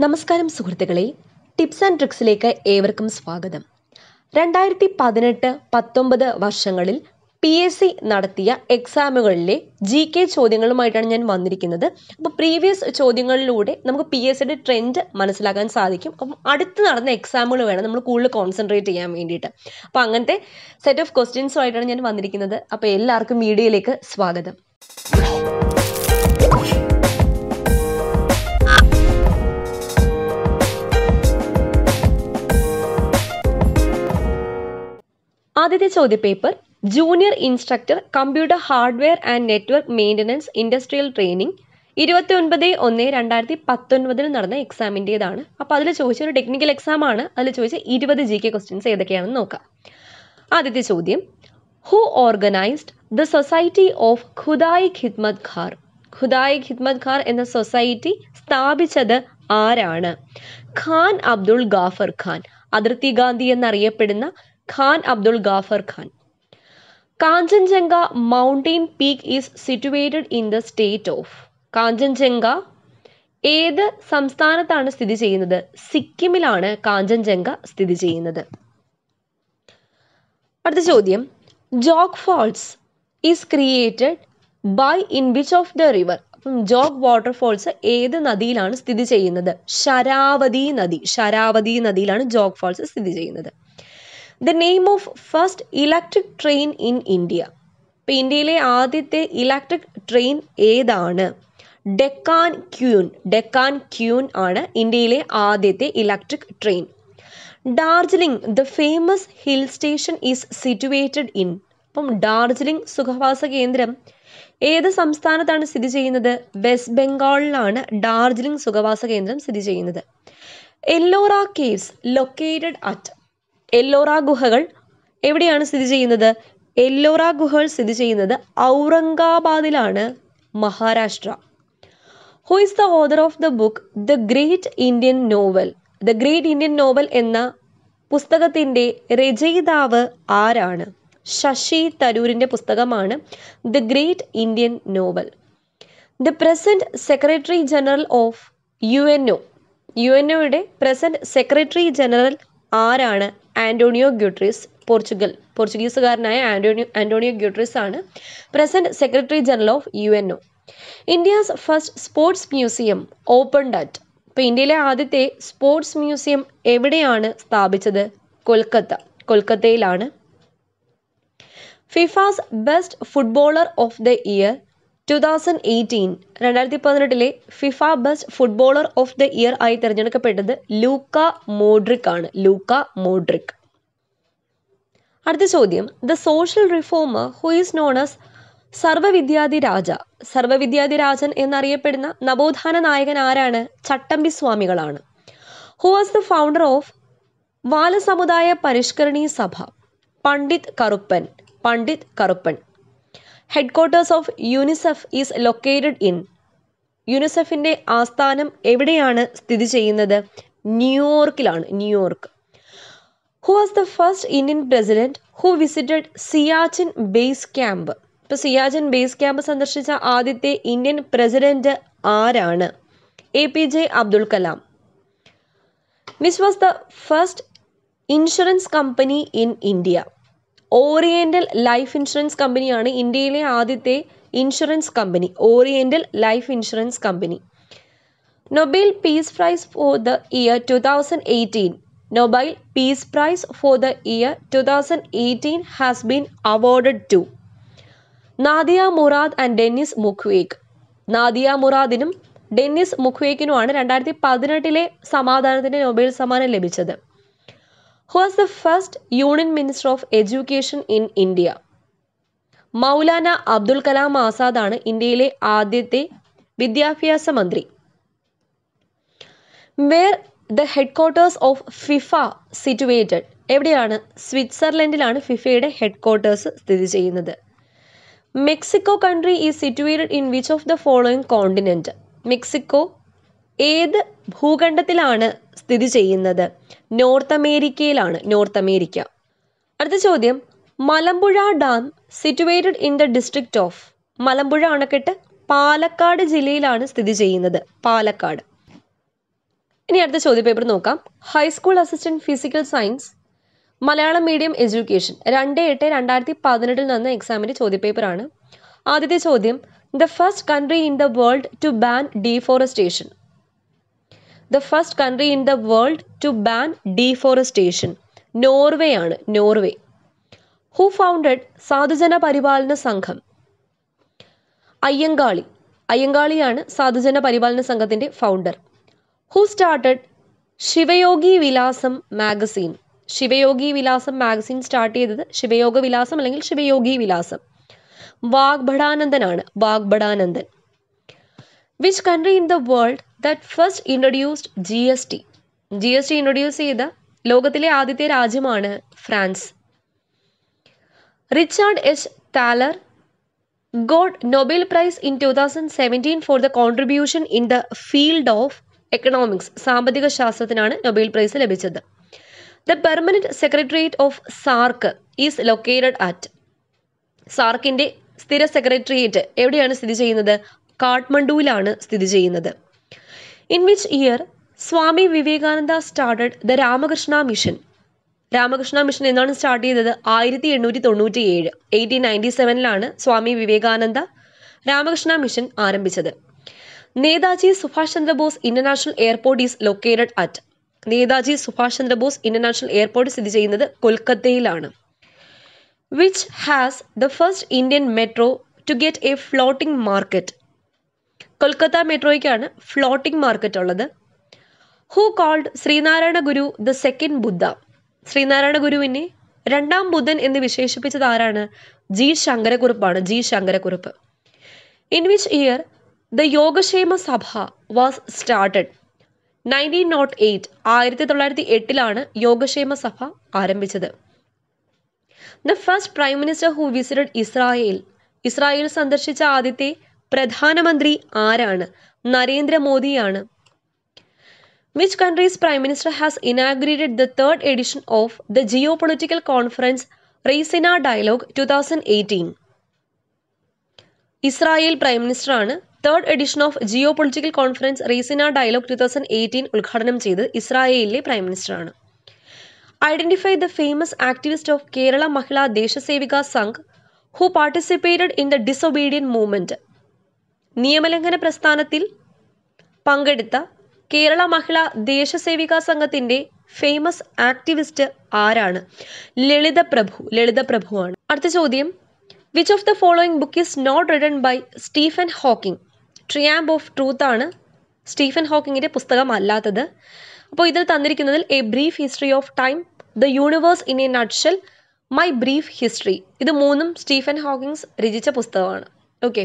നമസ്കാരം സുഹൃത്തുക്കളെ tips and ട്രിക്സിലേക്ക് ഏവർക്കും സ്വാഗതം രണ്ടായിരത്തി പതിനെട്ട് പത്തൊമ്പത് വർഷങ്ങളിൽ പി എസ് സി നടത്തിയ എക്സാമുകളിലെ ജി കെ ചോദ്യങ്ങളുമായിട്ടാണ് ഞാൻ വന്നിരിക്കുന്നത് അപ്പോൾ പ്രീവിയസ് ചോദ്യങ്ങളിലൂടെ നമുക്ക് പി എസ് സിയുടെ ട്രെൻഡ് മനസ്സിലാക്കാൻ സാധിക്കും അപ്പം അടുത്ത് നടന്ന എക്സാമുകൾ വേണം നമ്മൾ കൂടുതൽ കോൺസെൻട്രേറ്റ് ചെയ്യാൻ വേണ്ടിയിട്ട് അപ്പോൾ അങ്ങനത്തെ സെറ്റ് ഓഫ് ക്വസ്റ്റ്യൻസുമായിട്ടാണ് ഞാൻ വന്നിരിക്കുന്നത് അപ്പോൾ എല്ലാവർക്കും വീഡിയോയിലേക്ക് സ്വാഗതം ആദ്യത്തെ ചോദ്യപേപ്പർ junior instructor computer hardware and network maintenance industrial training ഇരുപത്തി ഒൻപത് ഒന്ന് രണ്ടായിരത്തി പത്തൊൻപതിൽ നടന്ന എക്സാമിൻ്റേതാണ് അപ്പോൾ അതിൽ ചോദിച്ച ഒരു ടെക്നിക്കൽ എക്സാം ആണ് അതിൽ ചോദിച്ച ഇരുപത് ജി കെ ക്വസ്റ്റ്യൻസ് ഏതൊക്കെയാണെന്ന് നോക്കാം ആദ്യത്തെ ചോദ്യം who organised the society of Khudai Khidmatgar Khudai Khidmatgar എന്ന സൊസൈറ്റി സ്ഥാപിച്ചത് ആരാണ് ഖാൻ അബ്ദുൾ ഗാഫർ ഖാൻ അതിർത്തി ഗാന്ധി എന്നറിയപ്പെടുന്ന Khan Abdul Ghaffar Khan Kanchenjunga mountain peak is situated in the state of Kanchenjunga ഏത് സംസ്ഥാനത്താണ് സ്ഥിതി ചെയ്യുന്നത് സിക്കിമിലാണ് കാഞ്ചൻജംഗ സ്ഥിതി ചെയ്യുന്നത് അടുത്ത ചോദ്യം Jog falls is created by in which of the river അപ്പം ജോഗ് വാട്ടർഫോൾസ് ഏത് നദിയിലാണ് സ്ഥിതി ചെയ്യുന്നത് ശരാവതി നദി ശരാവതി നദിയിലാണ് ജോഗ് ഫാൾസ് സ്ഥിതി ചെയ്യുന്നത് the name of first electric train in India ഇപ്പം ഇന്ത്യയിലെ ആദ്യത്തെ ഇലക്ട്രിക് ട്രെയിൻ ഏതാണ് ഡെക്കാൻ ക്യൂൻ ഡെക്കാൻ ക്യൂൻ ആണ് ഇന്ത്യയിലെ ആദ്യത്തെ electric train Darjeeling the famous hill station is situated in അപ്പം ഡാർജിലിംഗ് സുഖവാസ കേന്ദ്രം ഏത് സംസ്ഥാനത്താണ് സ്ഥിതി ചെയ്യുന്നത് വെസ്റ്റ് ബംഗാളിലാണ് ഡാർജിലിംഗ് സുഖവാസ കേന്ദ്രം സ്ഥിതി ചെയ്യുന്നത് Ellora caves located at Ellora ഗുഹകൾ എവിടെയാണ് സ്ഥിതി ചെയ്യുന്നത് എല്ലോറ ഗുഹകൾ സ്ഥിതി ചെയ്യുന്നത് ഔറംഗാബാദിലാണ് Maharashtra who is the author of the book the great Indian novel the great Indian novel എന്ന പുസ്തകത്തിൻ്റെ രചയിതാവ് ആരാണ് ശശി തരൂരിൻ്റെ പുസ്തകമാണ് the great Indian novel the present secretary general of U N O U N ഒയുടെ പ്രസന്റ് സെക്രട്ടറി ജനറൽ ആരാണ് Antonio Guterres Portugal പോർച്ചുഗീസുകാരനായ Antonio Antonio Guterres ആണ് present secretary general of U N O India's first sports museum open at ഇപ്പോൾ ഇന്ത്യയിലെ ആദ്യത്തെ സ്പോർട്സ് മ്യൂസിയം എവിടെയാണ് സ്ഥാപിച്ചത് കൊൽക്കത്ത കൊൽക്കത്തയിലാണ് FIFA's best footballer of the year two thousand eighteen രണ്ടായിരത്തി പതിനെട്ടിലെ FIFA best footballer of the year ആയി തിരഞ്ഞെടുക്കപ്പെട്ടത് ലൂക്ക മോഡ്രിക് ആണ് ലൂക്ക മോഡ്രിക് അടുത്ത ചോദ്യം the social reformer who is known as Sarvavidyadhiraja Sarvavidyadhirajan എന്നറിയപ്പെടുന്ന നവോത്ഥാന നായകൻ ആരാണ് ചട്ടമ്പി സ്വാമികളാണ് who was the founder of Balasamudaya പരിഷ്കരണി സഭ Pandit Karuppan Pandit Karuppan headquarters of UNICEF is located in യൂണിസെഫിൻ്റെ ആസ്ഥാനം എവിടെയാണ് സ്ഥിതി ചെയ്യുന്നത് ന്യൂയോർക്കിലാണ് New York who was the first Indian president who visited Siachen base camp ഇപ്പോൾ സിയാച്ചിൻ ബേസ് ക്യാമ്പ് സന്ദർശിച്ച ആദ്യത്തെ ഇന്ത്യൻ പ്രസിഡന്റ് ആരാണ് A P J Abdul Kalam which was the first insurance company in India Oriental Life Insurance കമ്പനിയാണ് ഇന്ത്യയിലെ ആദ്യത്തെ insurance company Oriental Life Insurance company Nobel peace prize for the year two thousand eighteen Nobel peace prize for the year two thousand eighteen has been awarded to Nadia Murad and Denis Mukwege Nadia മുറാദിനും Denis മുഖ്വേക്കിനുമാണ് രണ്ടായിരത്തി പതിനെട്ടിലെ സമാധാനത്തിന് Nobel സമ്മാനം ലഭിച്ചത് who was the first union minister of education in India Maulana Abdul Kalam ആസാദാണ് ഇന്ത്യയിലെ ആദ്യത്തെ വിദ്യാഭ്യാസ മന്ത്രി where the headquarters of FIFA situated എവിടെയാണ് സ്വിറ്റ്സർലൻഡിലാണ് ഫിഫയുടെ ഹെഡ്ക്വാർട്ടേഴ്സ് സ്ഥിതി ചെയ്യുന്നത് Mexico country is situated in which of the following continent Mexico ഏത് ഭൂഖണ്ഡത്തിലാണ് സ്ഥിതി ചെയ്യുന്നത് നോർത്ത് അമേരിക്കയിലാണ് നോർത്ത് അമേരിക്ക അടുത്ത ചോദ്യം Malampuzha dam situated in the district of Malampuzha അണക്കെട്ട് പാലക്കാട് ജില്ലയിലാണ് സ്ഥിതി ചെയ്യുന്നത് പാലക്കാട് ഇനി അടുത്ത ചോദ്യപേപ്പർ നോക്കാം high school assistant physical science Malayalam medium education രണ്ട് എട്ട് രണ്ടായിരത്തി പതിനെട്ടിൽ നടന്ന എക്സാമിൻ്റെ ചോദ്യപേപ്പറാണ് ആദ്യത്തെ ചോദ്യം the first country in the world to ban deforestation the first country in the world to ban deforestation Norway ആണ് Norway who founded Sadhujana Paripalana സംഘം അയ്യങ്കാളി അയ്യങ്കാളിയാണ് സാധുജന പരിപാലന സംഘത്തിന്റെ ഫൗണ്ടർ ഹു സ്റ്റാർട്ടഡ് ശിവയോഗി വിലാസം മാഗസീൻ ശിവയോഗി വിലാസം മാഗസീൻ സ്റ്റാർട്ട് ചെയ്തത് ശിവയോഗ വിലാസം അല്ലെങ്കിൽ ശിവയോഗി വിലാസം വാഗ്ഭടാനന്ദനാണ് Vagbhatanandan which country in the world that first introduced G S T G S T introduce ചെയ്ത ലോകത്തിലെ ആദ്യത്തെ രാജ്യമാണ് France Richard H Thaler got Nobel prize in two thousand seventeen for the contribution in the field of economics സാമ്പത്തിക ശാസ്ത്രത്തിനാണ് Nobel prize ലഭിച്ചത് the permanent secretariat of SAARC is located at സാർക്കിന്റെ സ്ഥിര secretariat എവിടെയാണ് സ്ഥിതി ചെയ്യുന്നത് കാഠ്മണ്ഡുവിലാണ് സ്ഥിതി ചെയ്യുന്നത് in which year Swami Vivekananda started the Ramakrishna mission Ramakrishna mission എന്നാണ് സ്റ്റാർട്ട് ചെയ്തത് ആയിരത്തി എണ്ണൂറ്റി തൊണ്ണൂറ്റി ഏഴ് എയ്റ്റീൻ നയൻറ്റി സെവനിലാണ് സ്വാമി വിവേകാനന്ദ രാമകൃഷ്ണ മിഷൻ ആരംഭിച്ചത് Netaji Subhash Chandra Bose international airport is located at Netaji Subhash Chandra Bose international airport സ്ഥിതി ചെയ്യുന്നത് കൊൽക്കത്തയിലാണ് which has the first Indian metro to get a floating market Kolkata മെട്രോയ്ക്കാണ് ഫ്ലോട്ടിംഗ് മാർക്കറ്റ് ഉള്ളത് who called Sreenarayana Guru the second Buddha Sreenarayana ഗുരുവിനെ രണ്ടാം ബുദ്ധൻ എന്ന് വിശേഷിപ്പിച്ചത് ആരാണ് G ശങ്കരക്കുറുപ്പാണ് G Sankarakurup in which year the Yogakshema Sabha was started nineteen nought eight ആയിരത്തി തൊള്ളായിരത്തി എട്ടിലാണ് യോഗക്ഷേമ സഭ ആരംഭിച്ചത് the first prime minister who visited Israel Israel സന്ദർശിച്ച ആദ്യത്തെ പ്രധാനമന്ത്രി ആരാണ് നരേന്ദ്രമോദിയാണ് which countries prime minister has inaugurated the third edition of the geopolitical conference Raisina dialogue two thousand eighteen Israel prime മിനിസ്റ്ററാണ് third edition of geopolitical conference Raisina dialogue two thousand eighteen ഉദ്ഘാടനം ചെയ്തത് ഇസ്രായേലിലെ prime മിനിസ്റ്ററാണ് identify the famous activist of Kerala Mahila Deshasevika Sangh who participated in the disobedience movement നിയമലംഘന പ്രസ്ഥാനത്തിൽ പങ്കെടുത്ത കേരള മഹിളാ ദേശസേവിക സംഘത്തിന്റെ famous activist ആരാണ് ലളിത പ്രഭു ലളിത പ്രഭുവാണ് അടുത്ത ചോദ്യം which of the following book is not written by Stephen Hawking triumph of truth ആണ് സ്റ്റീഫൻ ഹോക്കിങ്ങിന്റെ പുസ്തകം അല്ലാത്തത് അപ്പോൾ ഇതിൽ തന്നിരിക്കുന്നതിൽ a brief history of time the universe in a nutshell my brief history ഇത് മൂന്നും സ്റ്റീഫൻ ഹോക്കിങ്സ് രചിച്ച പുസ്തകമാണ് ഓക്കെ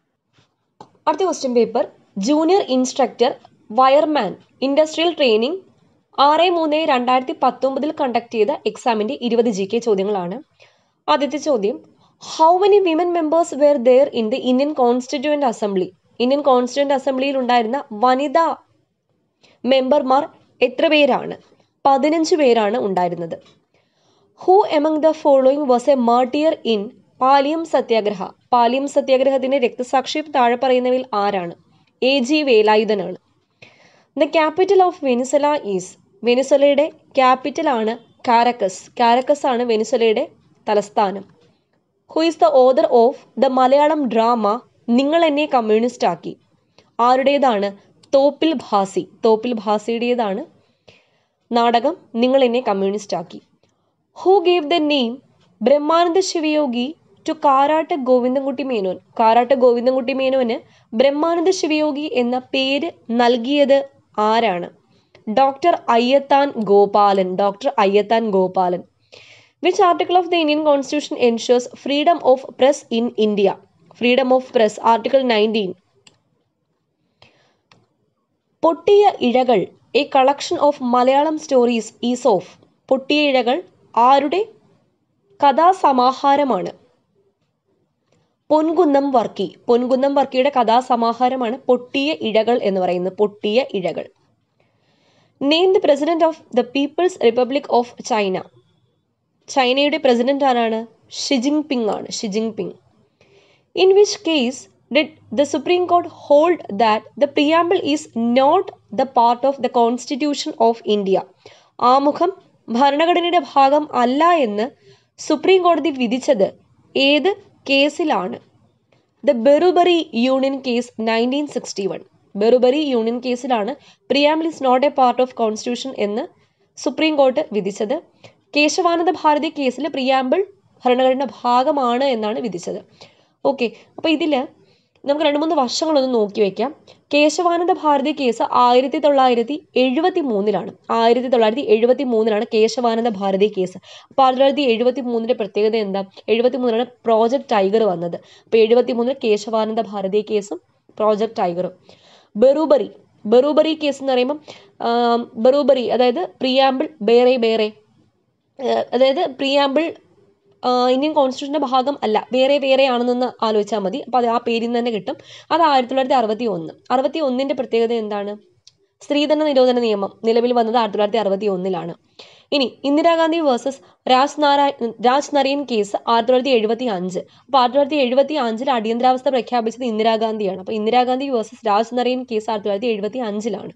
അടുത്ത question paper junior instructor wireman industrial training ആറ് മൂന്ന് രണ്ടായിരത്തി പത്തൊമ്പതിൽ കണ്ടക്ട് ചെയ്ത എക്സാമിൻ്റെ ഇരുപത് ജി കെ ചോദ്യങ്ങളാണ് ആദ്യത്തെ ചോദ്യം how many women members were there in the Indian constituent assembly Indian constituent അസംബ്ലിയിൽ ഉണ്ടായിരുന്ന വനിതാ മെമ്പർമാർ എത്ര പേരാണ് പതിനഞ്ച് പേരാണ് ഉണ്ടായിരുന്നത് who among the following was a martyr in Paliyam Satyagraha Paliyam സത്യാഗ്രഹത്തിന്റെ രക്തസാക്ഷി താഴെ പറയുന്നവയിൽ ആരാണ് എ ജി വേലായുധനാണ് the capital of Venezuela is വെനിസലയുടെ ക്യാപിറ്റൽ ആണ് കാരക്കസ് കാരക്കസ് ആണ് വെനിസലയുടെ തലസ്ഥാനം who is the author of the Malayalam drama Ningal Enne communist ആക്കി ആരുടേതാണ് തോപ്പിൽ ഭാസി തോപ്പിൽ ഭാസിയുടേതാണ് നാടകം നിങ്ങൾ Enne communist Aakki who gave the name Brahmananda Shivayogi to Karat Govindankutty Menon Karat Govindankutty മേനോന് ബ്രഹ്മാനന്ദ ശിവയോഗി എന്ന പേര് നൽകിയത് ആരാണ് doctor Ayyathan Gopalan doctor Ayyathan Gopalan which article of the Indian constitution ensures freedom of press in India freedom of press article nineteen Pottiya Izhakal a collection of Malayalam stories is of Pottiya Izhakal ആരുടെ കഥാസമാഹാരമാണ് പൊൻകുന്നം വർക്കി പൊൻകുന്നം വർക്കിയുടെ കഥാസമാഹാരമാണ് പൊട്ടിയ ഇഴകൾ എന്ന് പറയുന്നത് Pottiya Izhakal name the president of the people's republic of China ചൈനയുടെ president ആരാണ് Xi Jinping ആണ് Xi Jinping in which case did the Supreme Court hold that the preamble is not the part of the Constitution of India? ആമുഖം ഭരണഘടനയുടെ ഭാഗം അല്ല എന്ന് supreme കോടതി വിധിച്ചത് ഏത് കേസിലാണ് the Berubari union case nineteen sixty one Berubari union കേസിലാണ് preamble is not a part of constitution എന്ന് സുപ്രീം കോർട്ട് വിധിച്ചത് കേശവാനന്ദ ഭാരതി കേസിൽ പ്രിയാമ്പിൾ ഭരണഘടനയുടെ ഭാഗമാണ് എന്നാണ് വിധിച്ചത് ഓക്കെ അപ്പോൾ ഇതിൽ നമുക്ക് രണ്ട് മൂന്ന് വർഷങ്ങളൊന്ന് നോക്കി വയ്ക്കാം കേശവാനന്ദ ഭാരതി കേസ് ആയിരത്തി തൊള്ളായിരത്തി എഴുപത്തി മൂന്നിലാണ് ആയിരത്തി തൊള്ളായിരത്തി എഴുപത്തി മൂന്നിലാണ് കേശവാനന്ദ ഭാരതി കേസ് അപ്പോൾ ആയിരത്തി തൊള്ളായിരത്തി എഴുപത്തി മൂന്നിൻ്റെ പ്രത്യേകത എന്താ എഴുപത്തി മൂന്നിലാണ് പ്രോജക്റ്റ് ടൈഗർ വന്നത് അപ്പോൾ എഴുപത്തി മൂന്നിൽ കേശവാനന്ദ ഭാരതി കേസും പ്രോജക്റ്റ് ടൈഗറും ബെറൂബറി ബെറൂബറി കേസ് എന്ന് പറയുമ്പം ബെറൂബറി അതായത് പ്രിയാമ്പിൾ ബേറെ ബേറെ അതായത് പ്രിയാമ്പിൾ ഇന്ത്യൻ കോൺസ്റ്റിറ്റ്യൂഷൻ്റെ ഭാഗം അല്ല വേറെ വേറെ ആണെന്നൊന്ന് ആലോചിച്ചാൽ മതി അപ്പോൾ അത് ആ പേരിൽ നിന്ന് തന്നെ കിട്ടും അത് ആയിരത്തി തൊള്ളായിരത്തി അറുപത്തി ഒന്ന് അറുപത്തി ഒന്നിൻ്റെ പ്രത്യേകത എന്താണ് സ്ത്രീധന നിരോധന നിയമം നിലവിൽ വന്നത് ആയിരത്തി തൊള്ളായിരത്തി അറുപത്തി ഒന്നിലാണ് ഇനി ഇന്ദിരാഗാന്ധി വേഴ്സസ് രാജ് നാരായൺ രാജ് നരയൻ കേസ് ആയിരത്തി തൊള്ളായിരത്തി എഴുപത്തി അഞ്ച് അപ്പോൾ ആയിരത്തി തൊള്ളായിരത്തി എഴുപത്തി അഞ്ചിൽ അടിയന്തരാവസ്ഥ പ്രഖ്യാപിച്ചത് ഇന്ദിരാഗാന്ധിയാണ് അപ്പോൾ ഇന്ദിരാഗാന്ധി വേഴ്സസ് രാജ് നരയൻ കേസ് ആയിരത്തി തൊള്ളായിരത്തി എഴുപത്തി അഞ്ചിലാണ്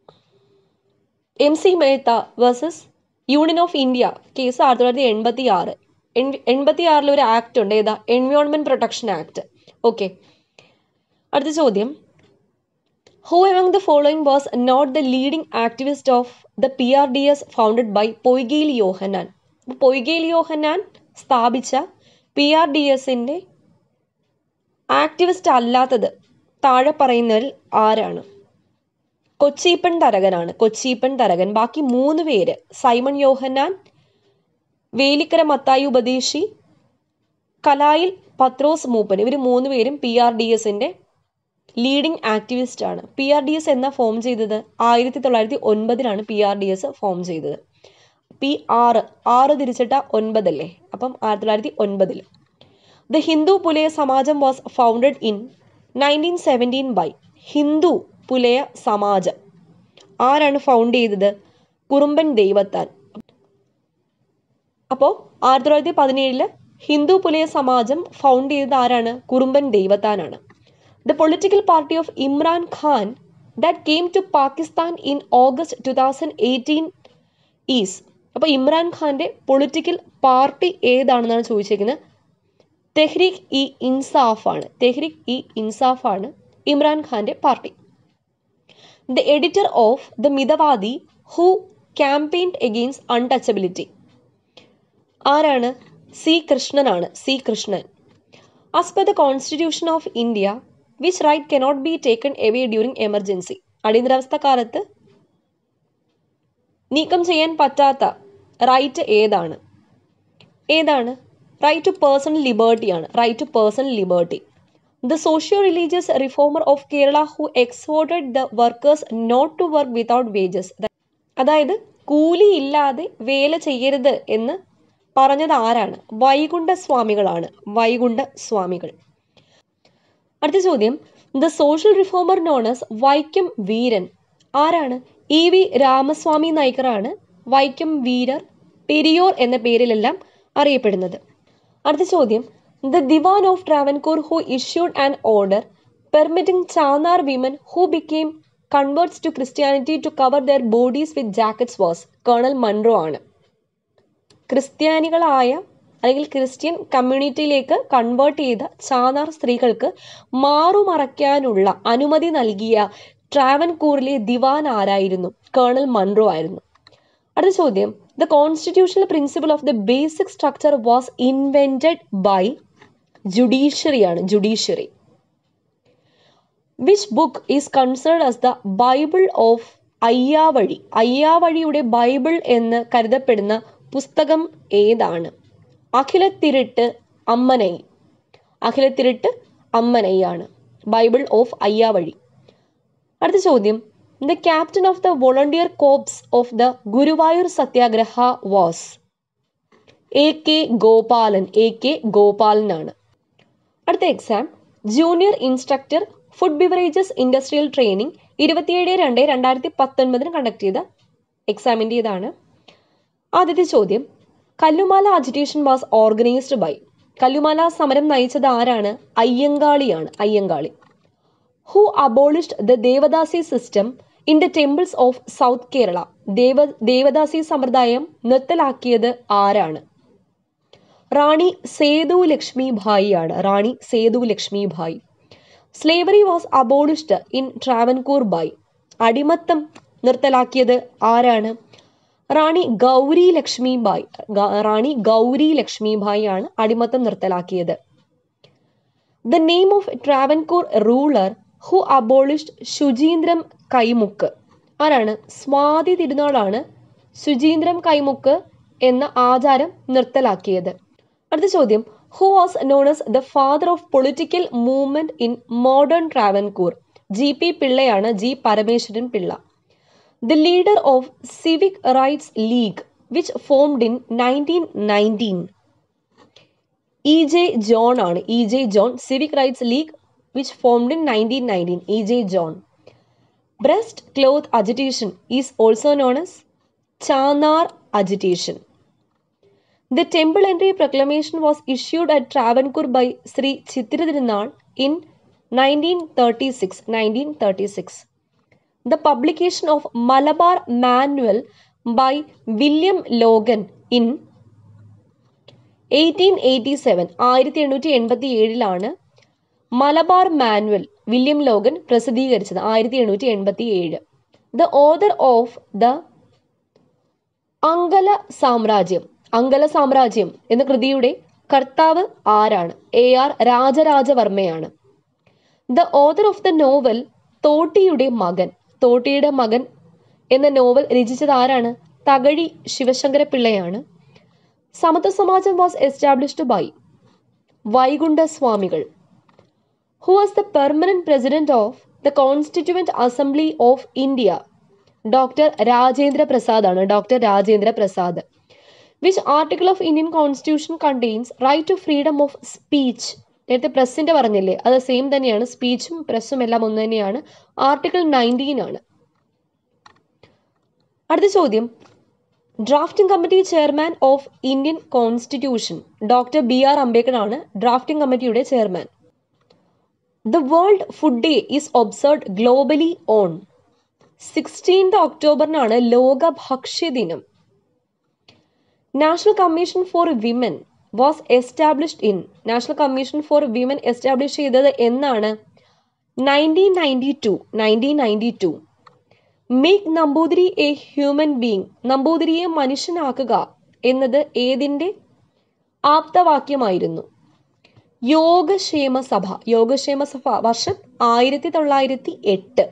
M C Mehta versus union of India case ആയിരത്തി തൊള്ളായിരത്തി എൺപത്തി ആറ് എൺപത്തി ആറിൽ ഒരു ആക്ട് ഉണ്ട് ഏതാ എൻവയോൺമെന്റ് പ്രൊട്ടക്ഷൻ ആക്ട് ഓക്കെ അടുത്ത ചോദ്യം who among the following was not the leading activist of the P R D S founded by Poykayil Yohannan Poykayil Yohannan സ്ഥാപിച്ച പി ആർ ഡി എസിൻ്റെ ആക്ടിവിസ്റ്റ് അല്ലാത്തത് താഴെ പറയുന്നതിൽ ആരാണ് കൊച്ചീപ്പൻ തരകനാണ് കൊച്ചീപ്പൻ തരകൻ ബാക്കി മൂന്ന് പേര് സൈമൺ യോഹന്നാൻ വേലിക്കര മത്തായി ഉപദേശി കലായിൽ പത്രോസ് മൂപ്പൻ ഇവർ മൂന്ന് പേരും പി ആർ ഡി എസിൻ്റെ ലീഡിംഗ് ആക്ടിവിസ്റ്റ് ആണ് പി ആർ ഡി എസ് എന്ന ഫോം ചെയ്തത് ആയിരത്തി തൊള്ളായിരത്തി ഒൻപതിലാണ് P R D S form ചെയ്തത് പി ആറ് ആറ് തിരിച്ചിട്ട ഒൻപതല്ലേ അപ്പം ആയിരത്തി തൊള്ളായിരത്തി ഒൻപതിൽ the Hindu Pulaya Samajam was founded in nineteen seventeen by Hindu Pulaya Samajam ആരാണ് ഫൗണ്ട് ചെയ്തത് കുറുമ്പൻ ദൈവത്താൻ അപ്പോൾ ആയിരത്തി തൊള്ളായിരത്തി പതിനേഴില് ഹിന്ദു പുലയ സമാജം ഫൗണ്ട് ചെയ്തത് ആരാണ് കുറുമ്പൻ ദൈവത്താനാണ് the political party of Imran Khan that came to Pakistan in August two thousand eighteen is അപ്പോൾ ഇമ്രാൻ ഖാൻ്റെ പൊളിറ്റിക്കൽ പാർട്ടി ഏതാണെന്നാണ് ചോദിച്ചിരിക്കുന്നത് തെഹ്രീഖ് ഇ ഇൻസാഫ് ആണ് തെഹ്രീഖ് ഇ ഇൻസാഫ് ആണ് ഇമ്രാൻ ഖാൻ്റെ party the editor of the Mithavadi who campaigned against untouchability ആരാണ് സി കൃഷ്ണനാണ് C Krishnan as per the constitution of India which right cannot be taken away during emergency അടിയന്തരാവസ്ഥ കാലത്ത് നീക്കം ചെയ്യാൻ പറ്റാത്ത റൈറ്റ് ഏതാണ് ഏതാണ് റൈറ്റ് ടു പേഴ്സണൽ ലിബേർട്ടിയാണ് right to personal liberty the socio religious reformer of Kerala who exported the workers not to work without wages അതായത് കൂലിയില്ലാതെ വേല ചെയ്യരുത് എന്ന് പറഞ്ഞത് ആരാണ് വൈകുണ്ഠ സ്വാമികളാണ് വൈകുണ്ഠ സ്വാമികൾ അടുത്ത ചോദ്യം the social reformer known as Vaikom Veeran ആരാണ് ഇ വി രാമസ്വാമി നായ്ക്കറാണ് വൈക്കം വീരർ പെരിയോർ എന്ന പേരിലെല്ലാം അറിയപ്പെടുന്നത് അടുത്ത ചോദ്യം the Dewan of Travancore who issued an order permitting Channar women who became converts to Christianity to cover their bodies with jackets was colonel Munro ആണ് ക്രിസ്ത്യാനികളായ അല്ലെങ്കിൽ ക്രിസ്ത്യൻ കമ്മ്യൂണിറ്റിയിലേക്ക് കൺവേർട്ട് ചെയ്ത ചാനാർ സ്ത്രീകൾക്ക് മാറുമറയ്ക്കാനുള്ള അനുമതി നൽകിയ ട്രാവൻകൂറിലെ ദിവാൻ ആരായിരുന്നു കേണൽ മൺറോ ആയിരുന്നു അടുത്ത ചോദ്യം the constitutional principle of the basic structure was invented by ജുഡീഷ്യറിയാണ് judiciary which book is considered as the bible of Ayyavazhi അയ്യാവഴിയുടെ ബൈബിൾ എന്ന് കരുതപ്പെടുന്ന പുസ്തകം ഏതാണ് അഖിലത്തിരുട്ട് അമ്മനൈ അഖിലത്തിരുട്ട് അമ്മനൈയാണ് ബൈബിൾ ഓഫ് അയ്യാവഴി അടുത്ത ചോദ്യം the captain of the volunteer corps of the Guruvayur Satyagraha was A K Gopalan A K ഗോപാലനാണ് അടുത്ത exam junior instructor food beverages industrial training ഇരുപത്തിയേഴ് രണ്ട് രണ്ടായിരത്തി പത്തൊൻപതിന് കണ്ടക്ട് ചെയ്ത എക്സാമിൻ്റെ ഇതാണ് ആദ്യത്തെ ചോദ്യം Kallumala agitation was organised by Kallumala സമരം നയിച്ചത് ആരാണ് അയ്യങ്കാളിയാണ് Ayyankali who abolished the devadasi system in the temples of south Kerala ദേവ ദേവദാസി സമ്പ്രദായം നിർത്തലാക്കിയത് ആരാണ് റാണി സേതു ലക്ഷ്മി ഭായി ആണ് Rani Sethu Lakshmi Bayi slavery was abolished in Travancore by അടിമത്തം നിർത്തലാക്കിയത് ആരാണ് റാണി ഗൗരി ലക്ഷ്മി ബായ് ഗ- റാണി ഗൗരി ലക്ഷ്മി ഭായി ആണ് അടിമത്തം നിർത്തലാക്കിയത് the name of Travancore ruler who abolished Suchindram Kaimukku ആരാണ് സ്വാതി തിരുനാളാണ് ശുചീന്ദ്രം കൈമുക്ക് എന്ന ആചാരം നിർത്തലാക്കിയത് അടുത്ത ചോദ്യം who was known as the father of political movement in modern Travancore G P പിള്ളയാണ് G Parameswaran Pillai the leader of civic rights league which formed in nineteen nineteen E J John ആണ് E J John civic rights league which formed in nineteen nineteen E J John breast cloth agitation is also known as Channar agitation The temple entry proclamation was issued at Travancore by Sri Chitira Tirunal in 1936. 1936. The publication of Malabar Manual by William Logan in 1887 ആയിരത്തി എണ്ണൂറ്റി എൺപത്തി ഏഴിലാണ് Malabar manual William Logan പ്രസിദ്ധീകരിച്ചത് ആയിരത്തി എണ്ണൂറ്റി എൺപത്തി ഏഴ് the author of the Angala Samrajyam Angala Samrajyam എന്ന കൃതിയുടെ കർത്താവ് ആരാണ് എ ആർ രാജരാജവർമ്മയാണ് the author of the novel Thottiyude Makan Thottiyude മകൻ എന്ന നോവൽ രചിച്ചത് ആരാണ് തകഴി ശിവശങ്കര പിള്ളയാണ് Samathwa Samajam was established by Vaikunda Swamikal who was the permanent president of the constituent assembly of India doctor Rajendra Prasad ആണ് doctor Rajendra Prasad which article of Indian constitution contains right to freedom of speech നേരത്തെ പ്രസിന്റെ പറഞ്ഞില്ലേ അത് സെയിം തന്നെയാണ് സ്പീച്ചും പ്രസ്സും എല്ലാം ഒന്ന് തന്നെയാണ് ആർട്ടിക്കിൾ നയൻറ്റീൻ ആണ് അടുത്ത ചോദ്യം drafting committee chairman of Indian constitution doctor B R Ambedkar ആണ് ഡ്രാഫ്റ്റിംഗ് കമ്മിറ്റിയുടെ chairman the world food day is observed globally on sixteenth ഒക്ടോബറിനാണ് ലോക ഭക്ഷ്യദിനം national commission for women was established in national commission for women establish ചെയ്തത് എന്നാണ് nineteen ninety two nineteen ninety two make Namboothiri a human being നമ്പൂതിരിയെ മനുഷ്യനാക്കുക എന്നത് ഏതിൻ്റെ ആപ്തവാക്യമായിരുന്നു യോഗക്ഷേമ സഭ യോഗക്ഷേമ സഭ വർഷം ആയിരത്തി തൊള്ളായിരത്തി എട്ട്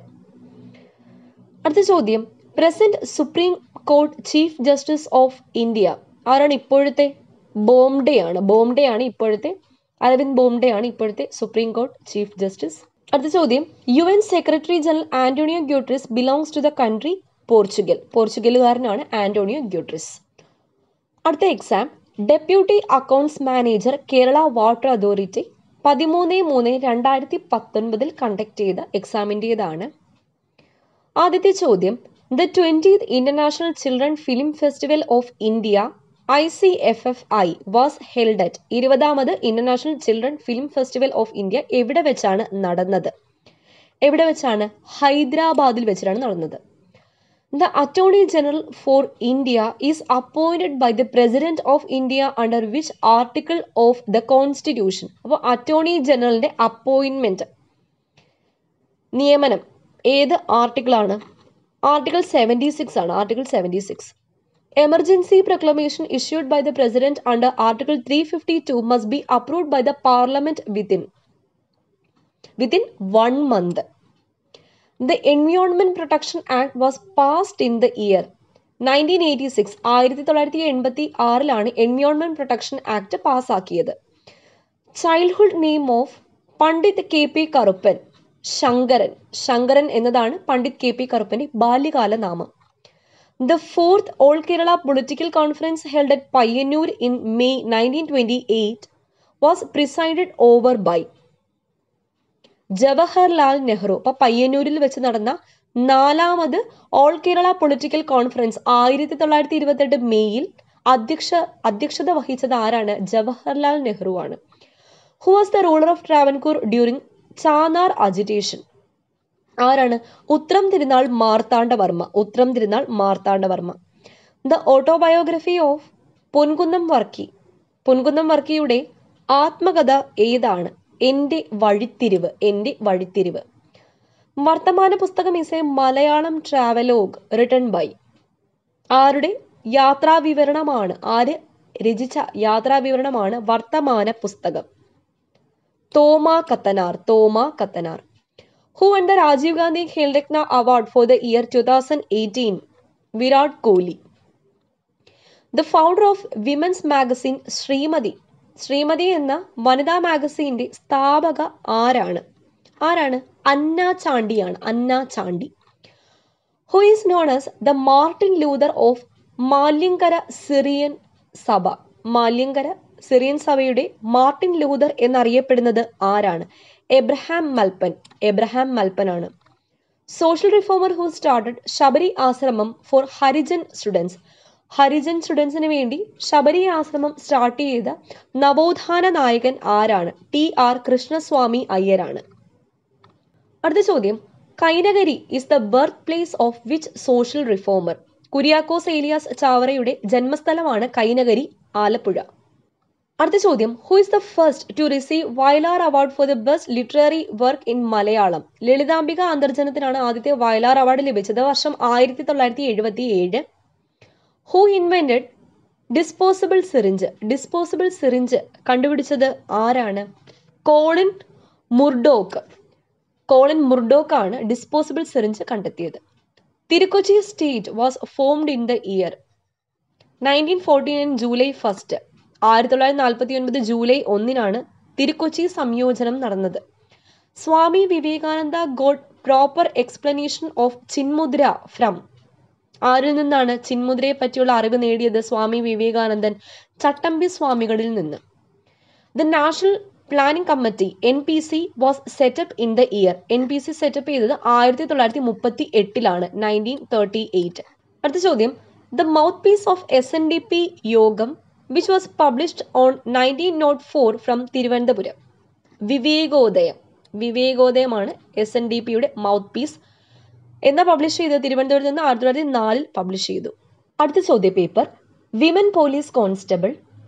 അടുത്ത ചോദ്യം present supreme court chief justice of India ആരാണ് ഇപ്പോഴത്തെ ബോംഡെ ആണ് ബോംഡെ ആണ് ഇപ്പോഴത്തെ അരവിന്ദ് ബോംഡെ ആണ് ഇപ്പോഴത്തെ സുപ്രീം കോർട്ട് ചീഫ് ജസ്റ്റിസ് അടുത്ത ചോദ്യം U N secretary general Antonio Guterres belongs to the country Portugal പോർച്ചുഗലുകാരനാണ് ആന്റോണിയോ ഗ്യൂട്രിസ് അടുത്ത exam deputy accounts manager Kerala water authority പതിമൂന്ന് മൂന്ന് രണ്ടായിരത്തി പത്തൊൻപതിൽ കണ്ടക്ട് ചെയ്ത എക്സാമിൻ്റേതാണ് ആദ്യത്തെ ചോദ്യം the twentieth international children film festival of India I C F F I was held at ഇരുപതാമത് international children film festival of India എവിടെ വെച്ചാണ് നടന്നത് എവിടെ വെച്ചാണ് ഹൈദരാബാദിൽ വെച്ചിട്ടാണ് നടന്നത് the attorney general for India is appointed by the president of India under which article of the constitution അപ്പോൾ അറ്റോർണി ജനറലിന്റെ അപ്പോയിൻമെന്റ് നിയമനം ഏത് ആർട്ടിക്കിളാണ് ആർട്ടിക്കിൾ സെവൻറ്റി സിക്സ് ആണ് article seventy six emergency proclamation issued by the president under article three fifty two must be approved by the parliament within within one month the environment protection act was passed in the year nineteen eighty six ആയിരത്തി തൊള്ളായിരത്തി എൺപത്തി ആറിലാണ് environment protection act പാസ്സാക്കിയത് childhood name of Pandit K P Karuppan Sankaran Sankaran എന്നതാണ് Pandit K P കറുപ്പന്റെ ബാല്യകാല നാമം the fourth all Kerala political conference held at Payyanur in May nineteen twenty eight was presided over by Jawaharlal Nehru അപ്പൊ പയ്യന്നൂരിൽ വെച്ച് നടന്ന നാലാമത് ഓൾ കേരള പൊളിറ്റിക്കൽ കോൺഫറൻസ് ആയിരത്തി തൊള്ളായിരത്തി ഇരുപത്തെട്ട് മെയ്യിൽ അധ്യക്ഷ അധ്യക്ഷത വഹിച്ചത് ആരാണ് ജവഹർലാൽ നെഹ്റു ആണ് who was the ruler of Travancore during Channar agitation ആരാണ് Uthram Thirunal Marthanda Varma Uthram Thirunal Marthanda Varma the autobiography of Ponkunnam Varkey Ponkunnam വർക്കിയുടെ ആത്മകഥ ഏതാണ് Ente Vazhithirivu Ente Vazhithirivu Varthamana Pusthakam is a Malayalam travelogue written by ആരുടെ യാത്രാവിവരണമാണ് ആര് രചിച്ച യാത്രാവിവരണമാണ് Varthamana Pusthakam Thoma Kathanar Thoma Kathanar who won the Rajiv Gandhi Khel Ratna award for the year two thousand eighteen Virat Kohli the founder of women's magazine Sreemathi Sreemathi എന്ന വനിതാ മാഗസീന്റെ സ്ഥാപക ആരാണ് ആരാണ് അന്ന ചാണ്ടിയാണ് Anna Chandy who is known as the Martin Luther of Malankara Syrian Sabha Malankara Syrian സഭയുടെ മാർട്ടിൻ ലൂതർ എന്നറിയപ്പെടുന്നത് ആരാണ് എബ്രഹാം മൽപ്പൻ എബ്രഹാം മൽപ്പൻ ആണ് social reformer who started Sabari Ashram for Harijan students Harijan സ്റ്റുഡൻസിന് വേണ്ടി ശബരി ആശ്രമം സ്റ്റാർട്ട് ചെയ്ത നവോത്ഥാന നായകൻ ആരാണ് ടി ആർ കൃഷ്ണസ്വാമി അയ്യരാണ് അടുത്ത ചോദ്യം Kainakari is the birth place of which social reformer Kuriakose Elias ചാവറയുടെ ജന്മസ്ഥലമാണ് കൈനകരി ആലപ്പുഴ അടുത്ത ചോദ്യം who is the first to receive Vayalar award for the best literary work in Malayalam Lalithambika അന്തർജനത്തിനാണ് ആദ്യത്തെ വയലാർ അവാർഡ് ലഭിച്ചത് വർഷം ആയിരത്തി തൊള്ളായിരത്തി എഴുപത്തി ഏഴ് who invented disposable syringe disposable syringe കണ്ടുപിടിച്ചത് ആരാണ് കോളിൻ മുർഡോക്ക് കോളിൻ മുർഡോക്ക് ആണ് ഡിസ്പോസിബിൾ സിറിഞ്ച് കണ്ടെത്തിയത് Thirukochi state was formed in the year nineteen forty nine July first ആയിരത്തി തൊള്ളായിരത്തി നാൽപ്പത്തി ഒൻപത് ജൂലൈ ഒന്നിനാണ് തിരുക്കൊച്ചി സംയോജനം നടന്നത് Swami Vivekananda got proper explanation of Chinmudra from ആരിൽ നിന്നാണ് ചിന്മുദ്രയെ പറ്റിയുള്ള അറിവ് നേടിയത് സ്വാമി വിവേകാനന്ദൻ ചട്ടമ്പി സ്വാമികളിൽ നിന്ന് the national planning committee N P C was set up in the year N P C set up ചെയ്തത് ആയിരത്തി തൊള്ളായിരത്തി മുപ്പത്തി എട്ടിലാണ് നയൻറ്റീൻ തേർട്ടി എയ്റ്റ് അടുത്ത ചോദ്യം the mouth piece of S N D P Yogam which was published on nineteen nought four from Thiruvananthapuram Vivekodayam വിവേകോദയമാണ് S N D പിയുടെ mouth piece എന്നാ പബ്ലിഷ് ചെയ്തത് തിരുവനന്തപുരത്ത് നിന്ന് ആയിരത്തി തൊള്ളായിരത്തി നാലിൽ പബ്ലിഷ് ചെയ്തു അടുത്ത ചോദ്യ paper women police constable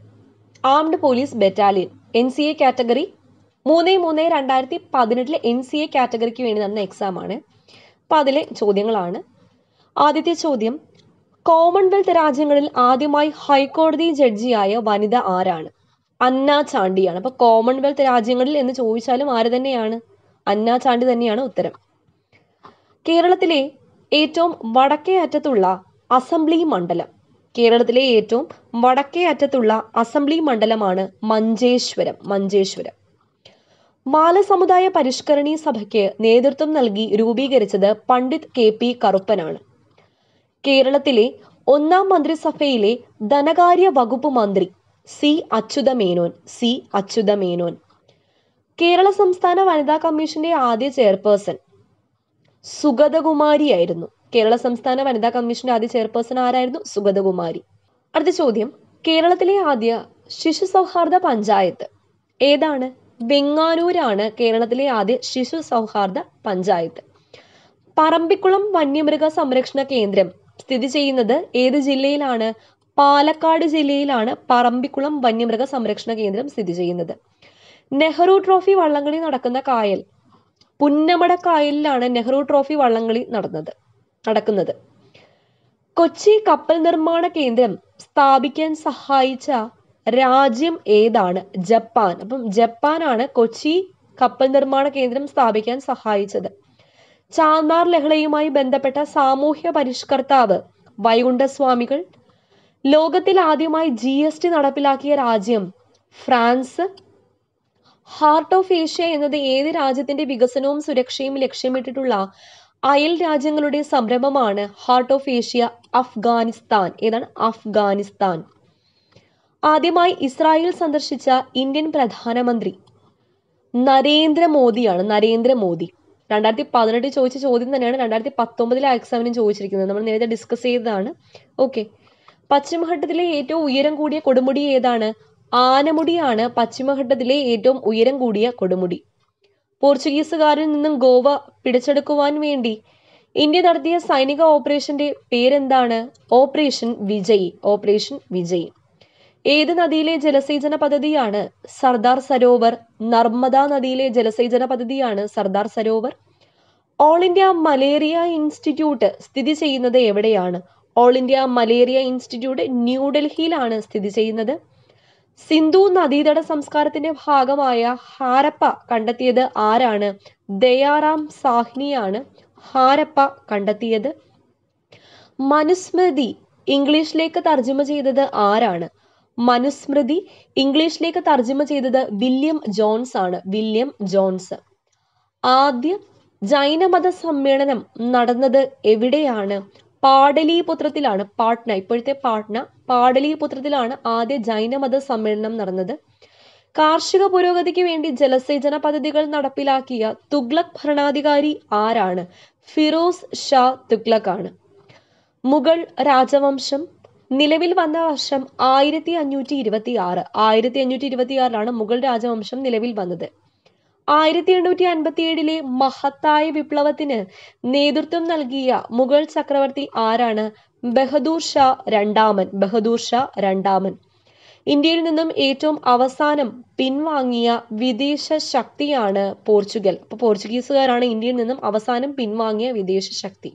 armed police battalion N C A category മൂന്ന് മൂന്ന് രണ്ടായിരത്തി പതിനെട്ടിലെ എൻ സി എ കാറ്റഗറിക്ക് വേണ്ടി നടന്ന എക്സാം ആണ് അപ്പോൾ അതിലെ ചോദ്യങ്ങളാണ് ആദ്യത്തെ ചോദ്യം കോമൺവെൽത്ത് രാജ്യങ്ങളിൽ ആദ്യമായി ഹൈക്കോടതി ജഡ്ജിയായ വനിത ആരാണ് അന്ന ചാണ്ടിയാണ് അപ്പോൾ കോമൺവെൽത്ത് രാജ്യങ്ങളിൽ എന്ന് ചോദിച്ചാലും ആര് തന്നെയാണ് അന്ന ചാണ്ടി തന്നെയാണ് ഉത്തരം കേരളത്തിലെ ഏറ്റവും വടക്കേ അറ്റത്തുള്ള അസംബ്ലി മണ്ഡലം കേരളത്തിലെ ഏറ്റവും വടക്കേ അറ്റത്തുള്ള അസംബ്ലി മണ്ഡലമാണ് മഞ്ചേശ്വരം മഞ്ചേശ്വരം മാലസമുദായ പരിഷ്കരണി സഭയ്ക്ക് നേതൃത്വം നൽകി രൂപീകരിച്ചത് പണ്ഡിറ്റ് കെ പി കറുപ്പനാണ് കേരളത്തിലെ ഒന്നാം മന്ത്രിസഭയിലെ ധനകാര്യ വകുപ്പ് മന്ത്രി സി അച്യുതമേനോൻ സി അച്യുതമേനോൻ കേരള സംസ്ഥാന വനിതാ കമ്മീഷന്റെ ആദ്യ ചെയർപേഴ്സൺ സുഗതകുമാരിയായിരുന്നു കേരള സംസ്ഥാന വനിതാ കമ്മീഷന്റെ ആദ്യ ചെയർപേഴ്സൺ ആരായിരുന്നു സുഗതകുമാരി അടുത്ത ചോദ്യം കേരളത്തിലെ ആദ്യ ശിശു സൗഹാർദ്ദ പഞ്ചായത്ത് ഏതാണ് വെങ്ങാനൂരാണ് കേരളത്തിലെ ആദ്യ ശിശു സൗഹാർദ്ദ പഞ്ചായത്ത് പറമ്പിക്കുളം വന്യമൃഗ സംരക്ഷണ കേന്ദ്രം സ്ഥിതി ചെയ്യുന്നത് ഏത് ജില്ലയിലാണ് പാലക്കാട് ജില്ലയിലാണ് പറമ്പിക്കുളം വന്യമൃഗ സംരക്ഷണ കേന്ദ്രം സ്ഥിതി ചെയ്യുന്നത് നെഹ്റു ട്രോഫി വള്ളംകളി നടക്കുന്ന കായൽ പുന്നമട കായലിലാണ് നെഹ്റു ട്രോഫി വള്ളംകളി നടന്നത് നടക്കുന്നത് കൊച്ചി കപ്പൽ നിർമ്മാണ കേന്ദ്രം സ്ഥാപിക്കാൻ സഹായിച്ച രാജ്യം ഏതാണ് ജപ്പാൻ അപ്പം ജപ്പാനാണ് കൊച്ചി കപ്പൽ നിർമ്മാണ കേന്ദ്രം സ്ഥാപിക്കാൻ സഹായിച്ചത് ചാന്നാർ ലഹളയുമായി ബന്ധപ്പെട്ട സാമൂഹ്യ പരിഷ്കർത്താവ് വൈകുണ്ഠസ്വാമികൾ ലോകത്തിൽ ആദ്യമായി ജി എസ് ടി നടപ്പിലാക്കിയ രാജ്യം ഫ്രാൻസ് ഹാർട്ട് ഓഫ് ഏഷ്യ എന്നത് ഏത് രാജ്യത്തിന്റെ വികസനവും സുരക്ഷയും ലക്ഷ്യമിട്ടിട്ടുള്ള അയൽ രാജ്യങ്ങളുടെ സംരംഭമാണ് ഹാർട്ട് ഓഫ് ഏഷ്യ അഫ്ഗാനിസ്ഥാൻ ഏതാണ് അഫ്ഗാനിസ്ഥാൻ ആദ്യമായി ഇസ്രായേൽ സന്ദർശിച്ച ഇന്ത്യൻ പ്രധാനമന്ത്രി നരേന്ദ്രമോദിയാണ് നരേന്ദ്രമോദി രണ്ടായിരത്തി പതിനെട്ടിൽ ചോദിച്ച ചോദ്യം തന്നെയാണ് രണ്ടായിരത്തി പത്തൊമ്പതിലെ എക്സാമിനും ചോദിച്ചിരിക്കുന്നത് നമ്മൾ നേരത്തെ ഡിസ്കസ് ചെയ്തതാണ് ഓക്കെ പശ്ചിമഘട്ടത്തിലെ ഏറ്റവും ഉയരം കൂടിയ കൊടുമുടി ഏതാണ് ആനമുടിയാണ് പശ്ചിമഘട്ടത്തിലെ ഏറ്റവും ഉയരം കൂടിയ കൊടുമുടി പോർച്ചുഗീസുകാരിൽ നിന്നും ഗോവ പിടിച്ചെടുക്കുവാൻ വേണ്ടി ഇന്ത്യ നടത്തിയ സൈനിക ഓപ്പറേഷന്റെ പേരെന്താണ് ഓപ്പറേഷൻ വിജയ് ഓപ്പറേഷൻ വിജയ് ഏത് നദിയിലെ ജലസേചന പദ്ധതിയാണ് സർദാർ സരോവർ നർമ്മദ നദിയിലെ ജലസേചന പദ്ധതിയാണ് Sardar Sarovar all India malaria institute സ്ഥിതി ചെയ്യുന്നത് എവിടെയാണ് ഓൾ ഇന്ത്യ മലേറിയ ഇൻസ്റ്റിറ്റ്യൂട്ട് ന്യൂഡൽഹിയിലാണ് സ്ഥിതി ചെയ്യുന്നത് സിന്ധു നദീതട സംസ്കാരത്തിന്റെ ഭാഗമായ ഹാരപ്പ കണ്ടെത്തിയത് ആരാണ് ദയാറാം സാഹ്നിയാണ് ഹാരപ്പ കണ്ടെത്തിയത് മനുസ്മൃതി ഇംഗ്ലീഷിലേക്ക് തർജ്ജമ ചെയ്തത് ആരാണ് മനുസ്മൃതി ഇംഗ്ലീഷിലേക്ക് തർജ്ജമ ചെയ്തത് വില്യം ജോൺസ് ആണ് വില്യം ജോൺസ് ആദ്യ ജൈനമത സമ്മേളനം നടന്നത് എവിടെയാണ് പാടലീപുത്രത്തിലാണ് പാട്ന ഇപ്പോഴത്തെ പാട്ന പാടലീപുത്രത്തിലാണ് ആദ്യ ജൈനമത സമ്മേളനം നടന്നത് കാർഷിക പുരോഗതിക്ക് വേണ്ടി ജലസേചന പദ്ധതികൾ നടപ്പിലാക്കിയ തുഗ്ലക് ഭരണാധികാരി ആരാണ് ഫിറോസ് ഷാ തുഗ്ലക് ആണ് മുഗൾ രാജവംശം നിലവിൽ വന്ന വർഷം ആയിരത്തി അഞ്ഞൂറ്റി ഇരുപത്തി ആറ് ആയിരത്തി അഞ്ഞൂറ്റി ഇരുപത്തി ആറിലാണ് മുഗൾ രാജവംശം നിലവിൽ വന്നത് ആയിരത്തി എണ്ണൂറ്റി അൻപത്തി ഏഴിലെ മഹത്തായ വിപ്ലവത്തിന് നേതൃത്വം നൽകിയ മുഗൾ ചക്രവർത്തി ആരാണ് ബഹദൂർ ഷാ രണ്ടാമൻ ബഹദൂർ ഷാ രണ്ടാമൻ ഇന്ത്യയിൽ നിന്നും ഏറ്റവും അവസാനം പിൻവാങ്ങിയ വിദേശ ശക്തിയാണ് പോർച്ചുഗൽ അപ്പൊ പോർച്ചുഗീസുകാരാണ് ഇന്ത്യയിൽ നിന്നും അവസാനം പിൻവാങ്ങിയ വിദേശ ശക്തി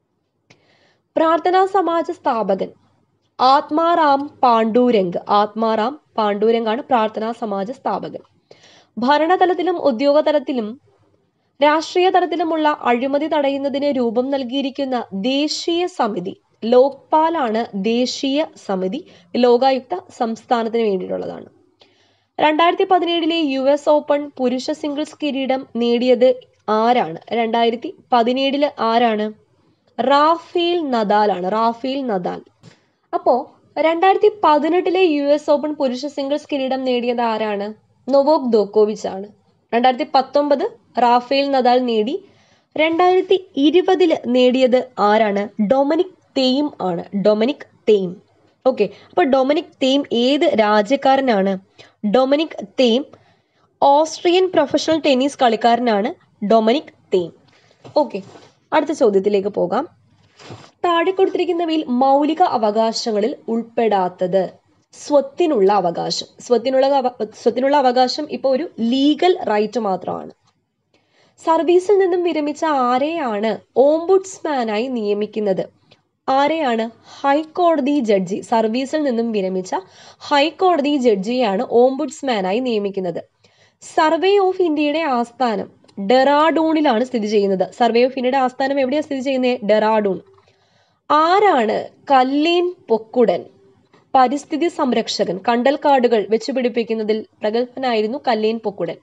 പ്രാർത്ഥനാ സമാജ സ്ഥാപകൻ ആത്മാറാം പാണ്ഡൂരംഗ് ആത്മാറാം പാണ്ഡൂരംഗാണ് പ്രാർത്ഥനാ സമാജ സ്ഥാപകൻ ഭരണതലത്തിലും ഉദ്യോഗ തലത്തിലും രാഷ്ട്രീയ തലത്തിലുമുള്ള അഴിമതി തടയുന്നതിന് രൂപം നൽകിയിരിക്കുന്ന ദേശീയ സമിതി ലോക്പാലാണ് ദേശീയ സമിതി ലോകായുക്ത സംസ്ഥാനത്തിന് വേണ്ടിയിട്ടുള്ളതാണ് രണ്ടായിരത്തി പതിനേഴിലെ യു എസ് ഓപ്പൺ പുരുഷ സിംഗിൾസ് കിരീടം നേടിയത് ആരാണ് രണ്ടായിരത്തി പതിനേഴില് ആരാണ് റാഫേൽ നദാലാണ് റാഫേൽ നദാൽ അപ്പോ രണ്ടായിരത്തി പതിനെട്ടിലെ യു എസ് ഓപ്പൺ പുരുഷ സിംഗിൾസ് കിരീടം നേടിയത് ആരാണ് നൊവോക് ദോക്കോവിച്ച് ആണ് രണ്ടായിരത്തി പത്തൊമ്പത് റാഫേൽ നദാൽ നേടി രണ്ടായിരത്തി ഇരുപതില് നേടിയത് ആരാണ് ഡൊമിനിക് തെയിം ആണ് ഡൊമിനിക് തെയിം ഓക്കെ അപ്പൊ ഡൊമിനിക് തെയിം ഏത് രാജ്യക്കാരനാണ് Dominic Thiem Austrian professional tennis കളിക്കാരനാണ് ഡൊമിനിക് തെയിം ഓക്കെ അടുത്ത ചോദ്യത്തിലേക്ക് പോകാം താഴെ കൊടുത്തിരിക്കുന്നവയിൽ മൗലിക അവകാശങ്ങളിൽ ഉൾപ്പെടാത്തത് സ്വത്തിനുള്ള അവകാശം സ്വത്തിനുള്ള അവ- സ്വത്തിനുള്ള അവകാശം ഇപ്പോൾ ഒരു ലീഗൽ റൈറ്റ് മാത്രമാണ് സർവീസിൽ നിന്നും വിരമിച്ച ആരെയാണ് ഓംബുഡ്സ്മാനായി നിയമിക്കുന്നത് ആരെയാണ് ഹൈക്കോടതി ജഡ്ജി സർവീസിൽ നിന്നും വിരമിച്ച ഹൈക്കോടതി ജഡ്ജിയെയാണ് ഓംബുഡ്സ്മാനായി നിയമിക്കുന്നത് സർവേ ഓഫ് ഇന്ത്യയുടെ ആസ്ഥാനം ഡെറാഡൂണിലാണ് സ്ഥിതി ചെയ്യുന്നത് സർവേ ഓഫ് ഇന്ത്യയുടെ ആസ്ഥാനം എവിടെയാണ് സ്ഥിതി ചെയ്യുന്നത് ഡെറാഡൂൺ ആരാണ് കല്ലേൻ പൊക്കുടൻ പരിസ്ഥിതി സംരക്ഷകൻ കണ്ടൽക്കാടുകൾ വെച്ചുപിടിപ്പിക്കുന്നതിൽ പ്രഗത്ഭനായിരുന്നു Kallen Pokkudan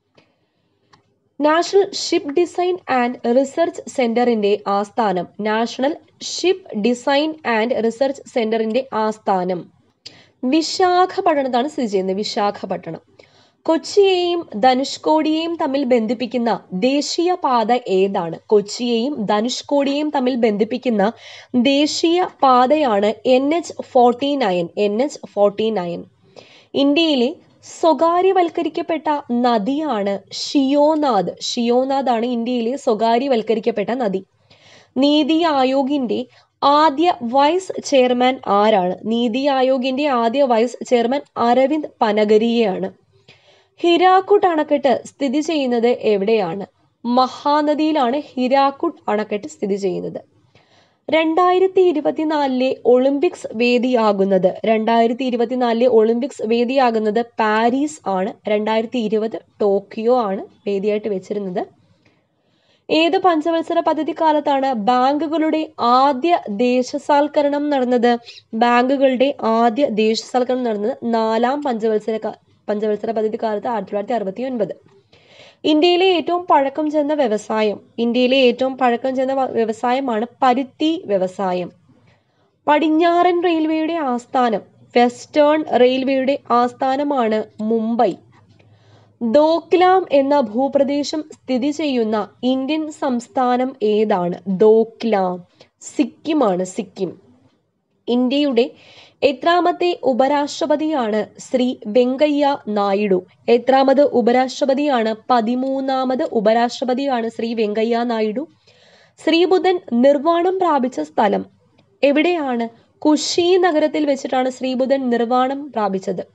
national ship design and research സെന്ററിന്റെ ആസ്ഥാനം national ship design and research സെന്ററിന്റെ ആസ്ഥാനം വിശാഖപട്ടണത്താണ് സ്ഥിതി ചെയ്യുന്നത് വിശാഖപട്ടണം കൊച്ചിയെയും ധനുഷ്കോടിയെയും തമ്മിൽ ബന്ധിപ്പിക്കുന്ന ദേശീയ പാത ഏതാണ് കൊച്ചിയെയും ധനുഷ്കോടിയെയും തമ്മിൽ ബന്ധിപ്പിക്കുന്ന ദേശീയ പാതയാണ് N H forty nine N H forty nine ഇന്ത്യയിലെ സ്വകാര്യവൽക്കരിക്കപ്പെട്ട നദിയാണ് ഷിയോനാഥ് ഷിയോനാഥ് ആണ് ഇന്ത്യയിലെ സ്വകാര്യവൽക്കരിക്കപ്പെട്ട നദി നീതി ആയോഗിന്റെ ആദ്യ വൈസ് ചെയർമാൻ ആരാണ് നീതി ആയോഗിന്റെ ആദ്യ വൈസ് ചെയർമാൻ അരവിന്ദ് പനഗരിയെയാണ് ഹിരാക്കുട്ട് അണക്കെട്ട് സ്ഥിതി ചെയ്യുന്നത് എവിടെയാണ് മഹാനദിയിലാണ് ഹിരാക്കുട്ട് അണക്കെട്ട് സ്ഥിതി ചെയ്യുന്നത് രണ്ടായിരത്തി ഇരുപത്തിനാലിലെ ഒളിമ്പിക്സ് വേദിയാകുന്നത് രണ്ടായിരത്തി ഇരുപത്തിനാലിലെ ഒളിമ്പിക്സ് വേദിയാകുന്നത് പാരീസ് ആണ് രണ്ടായിരത്തി ഇരുപത് ടോക്കിയോ ആണ് വേദിയായിട്ട് വെച്ചിരുന്നത് ഏത് പഞ്ചവത്സര പദ്ധതി കാലത്താണ് ബാങ്കുകളുടെ ആദ്യ ദേശസാൽക്കരണം നടന്നത് ബാങ്കുകളുടെ ആദ്യ ദേശസാൽക്കരണം നടന്നത് നാലാം പഞ്ചവത്സര ക- പഞ്ചവത്സര പദ്ധതി കാലത്ത് ആയിരത്തി തൊള്ളായിരത്തി അറുപത്തി ഒൻപത് ഇന്ത്യയിലെ ഏറ്റവും പഴക്കം ചെന്ന വ്യവസായം ഇന്ത്യയിലെ ഏറ്റവും പഴക്കം ചെന്ന വ- വ്യവസായമാണ് പരുത്തി വ്യവസായം പടിഞ്ഞാറൻ റെയിൽവേയുടെ ആസ്ഥാനം വെസ്റ്റേൺ റെയിൽവേയുടെ ആസ്ഥാനമാണ് മുംബൈ ദോക്ലാം എന്ന ഭൂപ്രദേശം സ്ഥിതി ചെയ്യുന്ന ഇന്ത്യൻ സംസ്ഥാനം ഏതാണ് ദോക്ലാം സിക്കിമാണ് സിക്കിം ഇന്ത്യയുടെ എത്രാമത്തെ ഉപരാഷ്ട്രപതിയാണ് ശ്രീ വെങ്കയ്യ നായിഡു എത്രാമത് ഉപരാഷ്ട്രപതിയാണ് പതിമൂന്നാമത് ഉപരാഷ്ട്രപതിയാണ് ശ്രീ വെങ്കയ്യ നായിഡു ശ്രീബുദ്ധൻ നിർവ്വാണം പ്രാപിച്ച സ്ഥലം എവിടെയാണ് കുഷി നഗരത്തിൽ വെച്ചിട്ടാണ് ശ്രീബുദ്ധൻ നിർവ്വാണം പ്രാപിച്ചത്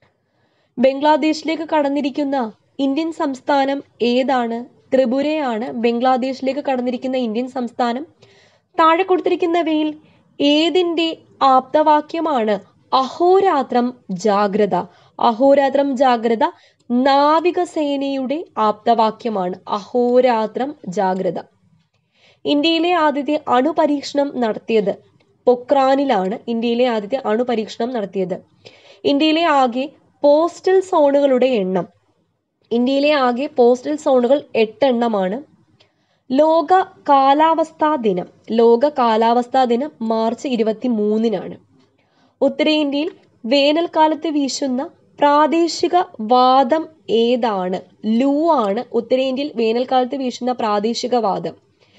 ബംഗ്ലാദേശിലേക്ക് കടന്നിരിക്കുന്ന ഇന്ത്യൻ സംസ്ഥാനം ഏതാണ് ത്രിപുരയാണ് ബംഗ്ലാദേശിലേക്ക് കടന്നിരിക്കുന്ന ഇന്ത്യൻ സംസ്ഥാനം താഴെ കൊടുത്തിരിക്കുന്നവയിൽ ഏതിന്റെ ആപ്തവാക്യമാണ് അഹോരാത്രം ജാഗ്രത അഹോരാത്രം ജാഗ്രത നാവികസേനയുടെ ആപ്തവാക്യമാണ് അഹോരാത്രം ജാഗ്രത ഇന്ത്യയിലെ ആദ്യത്തെ അണുപരീക്ഷണം നടത്തിയത് പൊക്രാനിലാണ് ഇന്ത്യയിലെ ആദ്യത്തെ അണുപരീക്ഷണം നടത്തിയത് ഇന്ത്യയിലെ ആകെ പോസ്റ്റൽ സോണുകളുടെ എണ്ണം ഇന്ത്യയിലെ ആകെ പോസ്റ്റൽ സോണുകൾ എട്ടെണ്ണമാണ് ലോക കാലാവസ്ഥാ ദിനം ലോക കാലാവസ്ഥാ ദിനം മാർച്ച് ഇരുപത്തി മൂന്നിനാണ് ഉത്തരേന്ത്യയിൽ വേനൽക്കാലത്ത് വീശുന്ന പ്രാദേശിക വാദം ഏതാണ് ലൂ ആണ് ഉത്തരേന്ത്യയിൽ വേനൽക്കാലത്ത് വീശുന്ന പ്രാദേശിക വാദം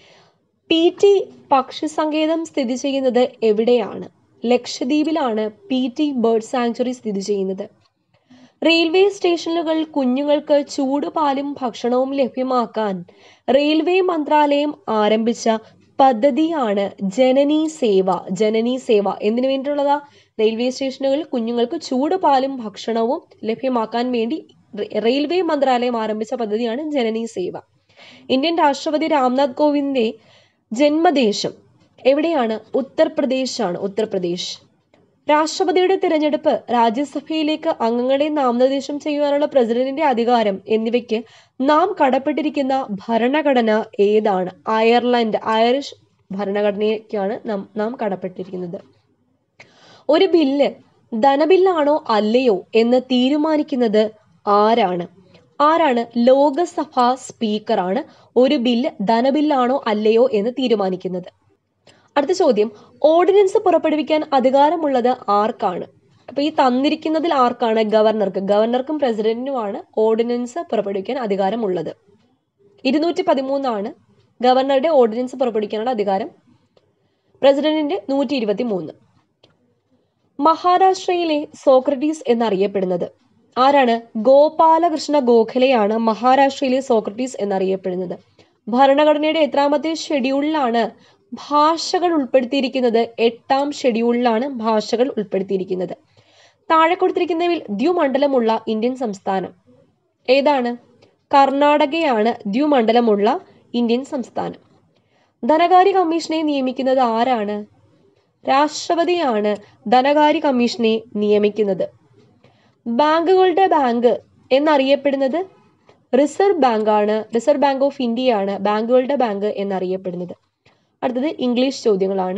പി ടി പക്ഷി സങ്കേതം സ്ഥിതി ചെയ്യുന്നത് എവിടെയാണ് ലക്ഷദ്വീപിലാണ് പി ടി ബേർഡ് സാങ്ച്വറി സ്ഥിതി ചെയ്യുന്നത് റെയിൽവേ സ്റ്റേഷനുകൾ കുഞ്ഞുങ്ങൾക്ക് ചൂടുപാലും ഭക്ഷണവും ലഭ്യമാക്കാൻ റെയിൽവേ മന്ത്രാലയം ആരംഭിച്ച പദ്ധതിയാണ് ജനനി സേവ ജനനി സേവ എന്തിനു വേണ്ടിയിട്ടുള്ളതാ റെയിൽവേ സ്റ്റേഷനുകളിൽ കുഞ്ഞുങ്ങൾക്ക് ചൂടുപാലും ഭക്ഷണവും ലഭ്യമാക്കാൻ വേണ്ടി റെയിൽവേ മന്ത്രാലയം ആരംഭിച്ച പദ്ധതിയാണ് ജനനി സേവ ഇന്ത്യൻ രാഷ്ട്രപതി രാംനാഥ് കോവിന്ദിന്റെ ജന്മദേശം എവിടെയാണ് ഉത്തർപ്രദേശാണ് ഉത്തർപ്രദേശ് രാഷ്ട്രപതിയുടെ തിരഞ്ഞെടുപ്പ് രാജ്യസഭയിലേക്ക് അംഗങ്ങളെ നാമനിർദ്ദേശം ചെയ്യുവാനുള്ള പ്രസിഡന്റിന്റെ അധികാരം എന്നിവയ്ക്ക് നാം കടപ്പെട്ടിരിക്കുന്ന ഭരണഘടന ഏതാണ് അയർലൻഡ് ഐറിഷ് ഭരണഘടനയ്ക്കാണ് നാം നാം കടപ്പെട്ടിരിക്കുന്നത് ഒരു ബില്ല് ധനബില്ലാണോ അല്ലയോ എന്ന് തീരുമാനിക്കുന്നത് ആരാണ് ആരാണ് ലോകസഭാ സ്പീക്കറാണ് ഒരു ബില്ല് ധനബില്ലാണോ അല്ലയോ എന്ന് തീരുമാനിക്കുന്നത് അടുത്ത ചോദ്യം ഓർഡിനൻസ് പുറപ്പെടുവിക്കാൻ അധികാരമുള്ളത് ആർക്കാണ് അപ്പൊ ഈ തന്നിരിക്കുന്നതിൽ ആർക്കാണ് ഗവർണർക്ക് ഗവർണർക്കും പ്രസിഡന്റിനുമാണ് ഓർഡിനൻസ് പുറപ്പെടുവിക്കാൻ അധികാരമുള്ളത് ഇരുന്നൂറ്റി പതിമൂന്നാണ് ഗവർണറുടെ ഓർഡിനൻസ് പുറപ്പെടുവിക്കാനുള്ള അധികാരം പ്രസിഡന്റിന്റെ നൂറ്റി ഇരുപത്തി മൂന്ന് മഹാരാഷ്ട്രയിലെ സോക്രട്ടീസ് എന്നറിയപ്പെടുന്നത് ആരാണ് ഗോപാലകൃഷ്ണ ഗോഖലെയാണ് മഹാരാഷ്ട്രയിലെ സോക്രട്ടീസ് എന്നറിയപ്പെടുന്നത് ഭരണഘടനയുടെ എത്രാമത്തെ ഷെഡ്യൂളിലാണ് ഭാഷകൾ ഉൾപ്പെടുത്തിയിരിക്കുന്നത് എട്ടാം ഷെഡ്യൂളിലാണ് ഭാഷകൾ ഉൾപ്പെടുത്തിയിരിക്കുന്നത് താഴെ കൊടുത്തിരിക്കുന്നതിൽ ദ്വിമണ്ഡലമുള്ള ഇന്ത്യൻ സംസ്ഥാനം ഏതാണ് കർണാടകയാണ് ദ്വിമണ്ഡലമുള്ള ഇന്ത്യൻ സംസ്ഥാനം ധനകാര്യ കമ്മീഷനെ നിയമിക്കുന്നത് ആരാണ് രാഷ്ട്രപതിയാണ് ധനകാര്യ കമ്മീഷനെ നിയമിക്കുന്നത് ബാങ്കുകളുടെ ബാങ്ക് എന്നറിയപ്പെടുന്നത് റിസർവ് ബാങ്കാണ് റിസർവ് ബാങ്ക് ഓഫ് ഇന്ത്യയാണ് ബാങ്കുകളുടെ ബാങ്ക് എന്നറിയപ്പെടുന്നത് അടുത്തത് ഇംഗ്ലീഷ് ചോദ്യങ്ങളാണ്